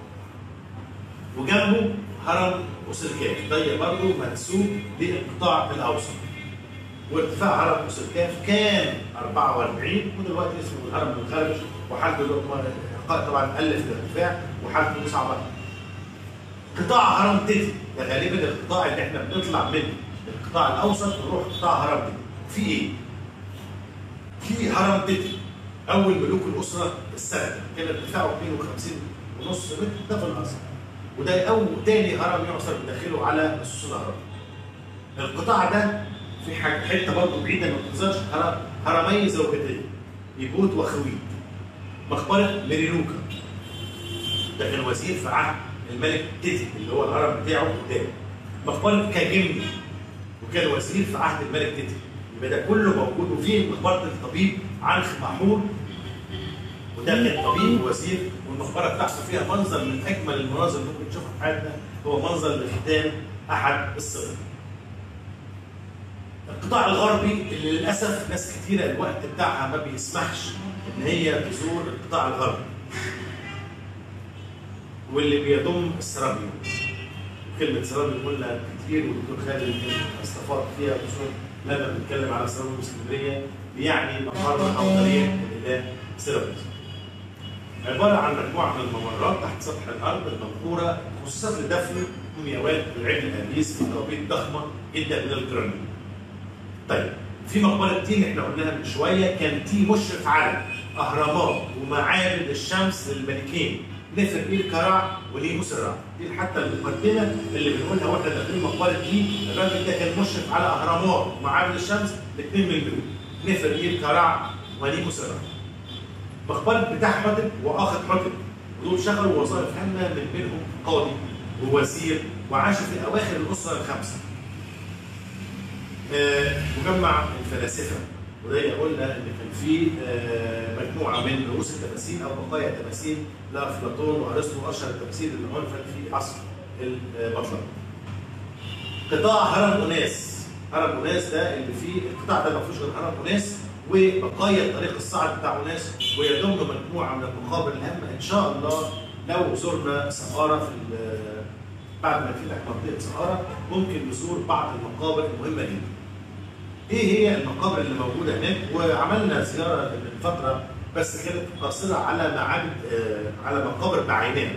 Speaker 2: وجنبه هرم اوسلكاف ده برضه منسوب للقطاع الاوسط. وارتفاع هرم اوسلكاف كان 44 ودلوقتي اسمه الهرم الخارج وحالته دلوقتي طبعا قل في الارتفاع وحالته صعبه. قطاع هرم تيتي ده غالبا القطاع اللي احنا بنطلع منه القطاع الاوسط ونروح قطاع هرم تيتي. في ايه؟ في هرم تيتي اول ملوك الاسره السادة كان ارتفاعه 52 ونص متر ده في الازهر وده اول تاني هرم يعصر بداخله على نصوص الاهرام القطاع ده في حاجه حته برضه بعيده ما بتظهرش هرم هرمي زوجتين يبوت وخويت مقبره ميرينوكا ده كان وزير في عهد الملك تيتي اللي هو الهرم بتاعه قدامه مقبره كاجمني وكان وزير في عهد الملك تيتي يبقى ده كله موجود وفيه مقبره الطبيب عنخ محمود وده كان طبيب وزير والمقبره بتاعته فيها منظر من اجمل المناظر اللي ممكن تشوفها في حياتنا هو منظر لختان احد الصغر. القطاع الغربي اللي للاسف ناس كتيره الوقت بتاعها ما بيسمحش ان هي تزور القطاع الغربي. واللي بيضم السرابيوم. كلمه سرابيوم قلنا كتير والدكتور خالد يمكن استفاض فيها خصوصا لما بنتكلم على سرابيوم اسكندريه يعني مقر او طريق الاله سيرابيوس. عباره عن مجموعه من الممرات تحت سطح الارض المنقوره خصوصا لدفن مومياوات العجل الابيس في توابيت ضخمه جدا من الجرانيت. طيب في مقبره تي احنا قلناها من شويه كان تي مشرف على اهرامات ومعابد الشمس للملكين نفر ايل كرع وليموس الرع دي حتى المقدمه اللي بنقولها واحنا داخلين مقبره دي الراجل ده كان مشرف على اهرامات ومعابد الشمس الاثنين من دول نفر ايل كرع وليموس الرع مقبره بتاع حتب واخت حتب ودول شغلوا وظائف هامه من بينهم قاضي ووزير وعاشوا في اواخر الاسره الخمسه آه، مجمع الفلاسفه وده قلنا ان كان في آه، مجموعه من رؤوس التماثيل او بقايا تماثيل لافلاطون وارسطو اشهر التماثيل اللي عرفت في عصر البطلان. قطاع هرم اناس هرم اناس ده اللي فيه القطاع ده ما فيهوش غير هرم اناس وبقايا الطريق الصعب بتاع اناس ويضم مجموعه من المقابر الهامه ان شاء الله لو زرنا سقاره في ال- بعد ما تفتح منطقه سقاره ممكن نزور بعض المقابر المهمه جدا. ايه هي المقابر اللي موجوده هناك وعملنا زياره من فتره بس كانت قاصره على معابد آه، على مقابر بعينها.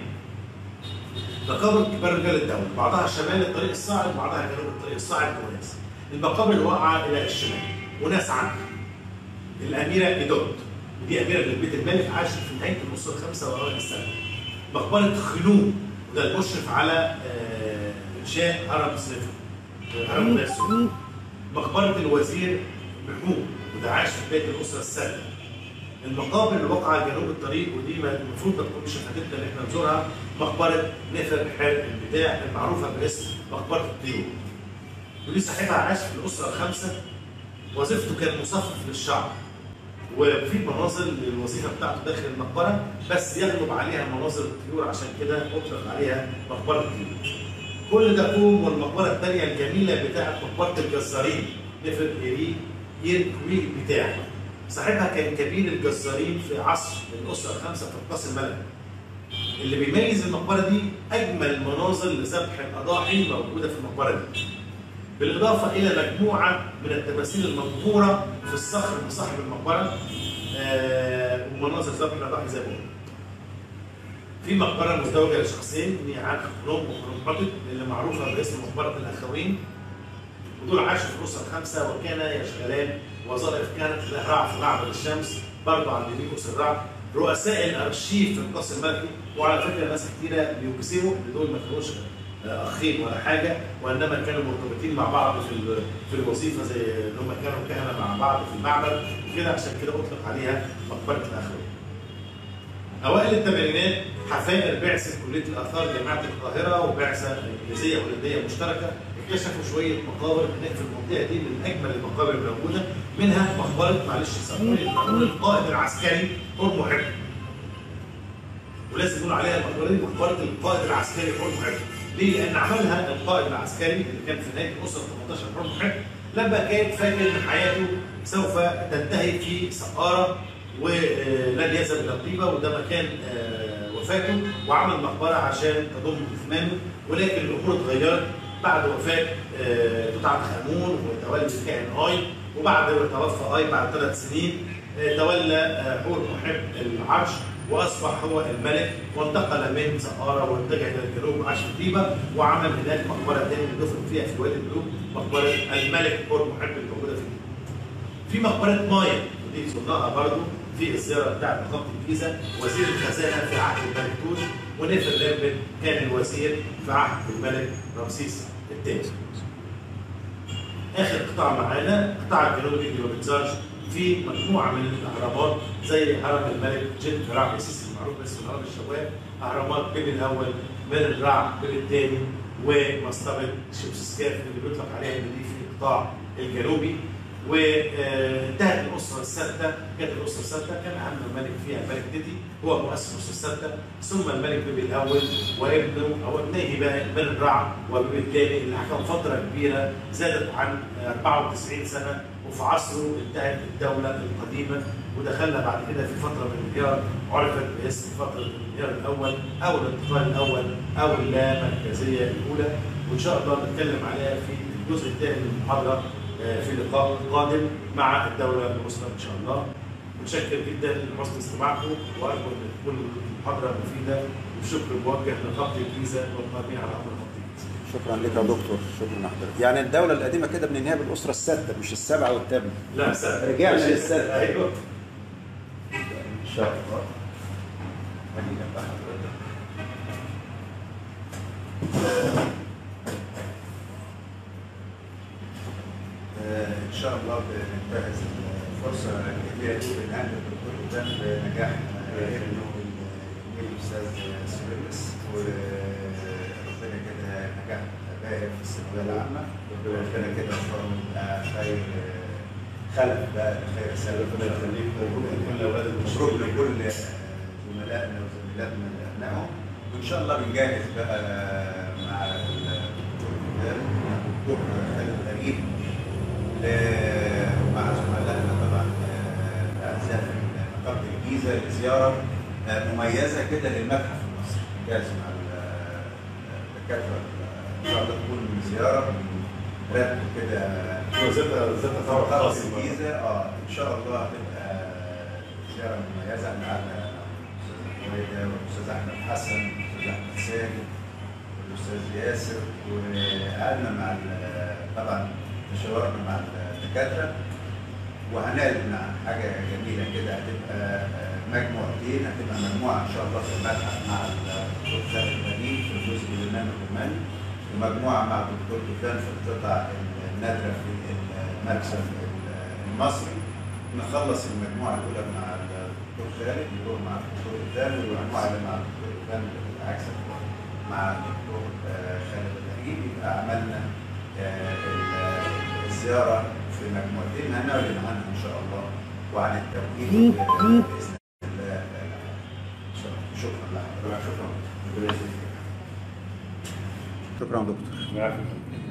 Speaker 2: مقابر كبار رجال الدوله بعضها شمال الطريق الصاعد وبعضها جنوب الطريق الصاعد وناس. المقابر اللي واقعه الى الشمال وناس عنها. الاميره ايدوت ودي اميره من بيت الملك عاشت في نهايه النص الخامسه واوائل السنه. مقبره خلود وده المشرف على آه، انشاء هرم سنفر هرم ناسو مقبرة الوزير محمود وده عاش في بداية الأسرة السادسة. المقابر اللي واقعة جنوب الطريق ودي ما- المفروض ما تكونش فاتتنا إن إحنا نزورها مقبرة نفر حر البتاع المعروفة باسم مقبرة الطيور. ودي صاحبها عاش في الأسرة الخامسة وظيفته كان مصفف للشعب. وفي مناظر للوظيفة بتاعته داخل المقبرة بس يغلب عليها مناظر الطيور عشان كده أطلق عليها مقبرة الطيور. كل ده كوم والمقبره الثانيه الجميله بتاعت مقبره الجزارين نفر ايري يركوي بتاع صاحبها كان كبير الجزارين في عصر الاسره الخامسه في القاص الملكي اللي بيميز المقبره دي اجمل مناظر لذبح الاضاحي موجوده في المقبره دي بالاضافه الى مجموعه من التماثيل المنقوره في الصخر من صاحب المقبره آه ومناظر ذبح الاضاحي زي ما قلنا في مقبره مزدوجه لشخصين هي عن خنوم وخنوم حتب اللي معروفه باسم مقبره الاخوين ودول عاشوا في الاسره الخامسه وكانا يشغلان وظائف كانت الاهراع في معبد الشمس برضه عند ميكوس الرع رؤساء الارشيف في القصر الملكي وعلى فكره ناس كتيره بيجسموا ان دول ما كانوش آه، اخين ولا حاجه وانما كانوا مرتبطين مع بعض في ال- في الوظيفه زي ان هم كانوا كهنه مع بعض في المعبد وكده عشان كده اطلق عليها مقبره الاخوين. اوائل الثمانينات حفائر بعثه كليه الاثار جامعه القاهره وبعثه انجليزيه هولنديه مشتركه اكتشفوا شويه مقابر هناك في المنطقه دي من اجمل المقابر الموجوده منها مقبره معلش سامحوني نقول القائد العسكري حور محب ولازم نقول عليها المقبره دي مقبره القائد العسكري حور محب ليه؟ لان عملها القائد العسكري اللي كان في نهايه الاسره 18 حور محب لما كان فاكر ان حياته سوف تنتهي في سقاره ولن يذهب الى الطيبه وده مكان آه، وفاته وعمل مقبره عشان تضم جثمانه ولكن الامور اتغيرت بعد وفاه آه، توت عنخ امون وتولي الكائن اي وبعد ما توفى اي بعد ثلاث سنين آه، تولى آه، حور محب العرش واصبح هو الملك وانتقل من سقاره واتجه الى الجنوب وعاش في طيبه وعمل هناك مقبره ثانيه دفن فيها في وادي الملوك مقبره الملك حور محب الموجوده في في مقبره مايا ودي زرناها برضو في الزياره بتاعت مقبره الجيزه وزير الخزانه في عهد الملك توت ونفر ليربن كان الوزير في عهد الملك رمسيس الثاني. اخر قطاع معانا القطاع الجنوبي اللي ما بيتزارش في مجموعه من الاهرامات زي هرم الملك جن في رع السيسي المعروف باسم الهرم الشواب اهرامات بيبي الاول من الرع بيبي الثاني ومصطبه شمسسكاف اللي بيطلق عليها ان دي في القطاع الجنوبي وانتهت الاسره السادسه كانت الاسره السادسه كان اهم ملك فيها الملك تيتي هو مؤسس الاسره السادسه ثم الملك بيبي الاول وابنه او ابنيه بقى الملك رع وبيبي الثاني اللي حكم فتره كبيره زادت عن 94 سنه وفي عصره انتهت الدوله القديمه ودخلنا بعد كده في فتره من الانهيار عرفت باسم فتره الانهيار الاول او الانتقال الاول او اللامركزيه الاولى وان شاء الله نتكلم عليها في الجزء الثاني من المحاضره آه، في لقاء قادم مع الدوله المسلمه ان شاء الله متشكر جدا لحسن استماعكم وارجو ان تكون المحاضره مفيده وشكر موجه لخط الجيزه والقائمين على امر خط الجيزه.
Speaker 1: شكرا لك يا دكتور شكرا لحضرتك يعني الدولة القديمة كده بننهيها بالأسرة السادسة مش السبعة والثامنة
Speaker 2: لا سهل
Speaker 1: رجعنا للسادة.
Speaker 2: ايوه
Speaker 1: إن شاء الله. خلينا بقى حضرتك. آه، ان شاء الله بننتهز الفرصه الجميله دي بنهنئ الدكتور قدام بنجاح ابنه الجميل الاستاذ سيرلس وربنا كده نجاح باهر في الثانويه العامه وربنا كده ان شاء الله يبقى خير خلف بقى خير سلف
Speaker 2: ربنا يخليك مبروك لكل اولاد
Speaker 1: مبروك
Speaker 2: المشركين
Speaker 1: لكل زملائنا وزميلاتنا لابنائهم وان شاء الله بنجهز بقى مع الدكتور بلال مع الدكتور خالد غريب ل- ومع زملائنا طبعا آه، الاعزاء في مقر الجيزه لزياره آه، مميزه كده للمتحف المصري جاهز مع ال- الدكاتره ان شاء الله تكون زياره رتب كده
Speaker 2: وزيادة زيادة طبعا
Speaker 1: خلاص
Speaker 2: خاص
Speaker 1: الجيزه اه ان شاء الله هتبقى زياره مميزه احنا قعدنا الاستاذ حميده والاستاذ احمد حسن والاستاذ احمد سامي والاستاذ ياسر وقعدنا مع ال- طبعا تشاورنا مع الدكاتره وهنعلن عن حاجه جميله كده هتبقى آه، مجموعتين هتبقى مجموعه ان شاء الله في المتحف مع الدكتور خالد غريب في الجزء اليوناني الروماني ومجموعه مع الدكتور تيفان في القطع النادره في المركز المصري نخلص المجموعه الاولى مع الدكتور خالد يروح مع الدكتور تيفان والمجموعه اللي مع الدكتور تيفان بالعكس مع الدكتور آه، خالد غريب يبقى عملنا آه، ال- الزياره في مجموعتين هنعلن عنها ان شاء الله وعن التوقيت باذن الله آه، ان شاء الله شكرا لحضرتك شكرا
Speaker 2: ربنا يخليك
Speaker 1: شكرا دكتور
Speaker 2: العافية.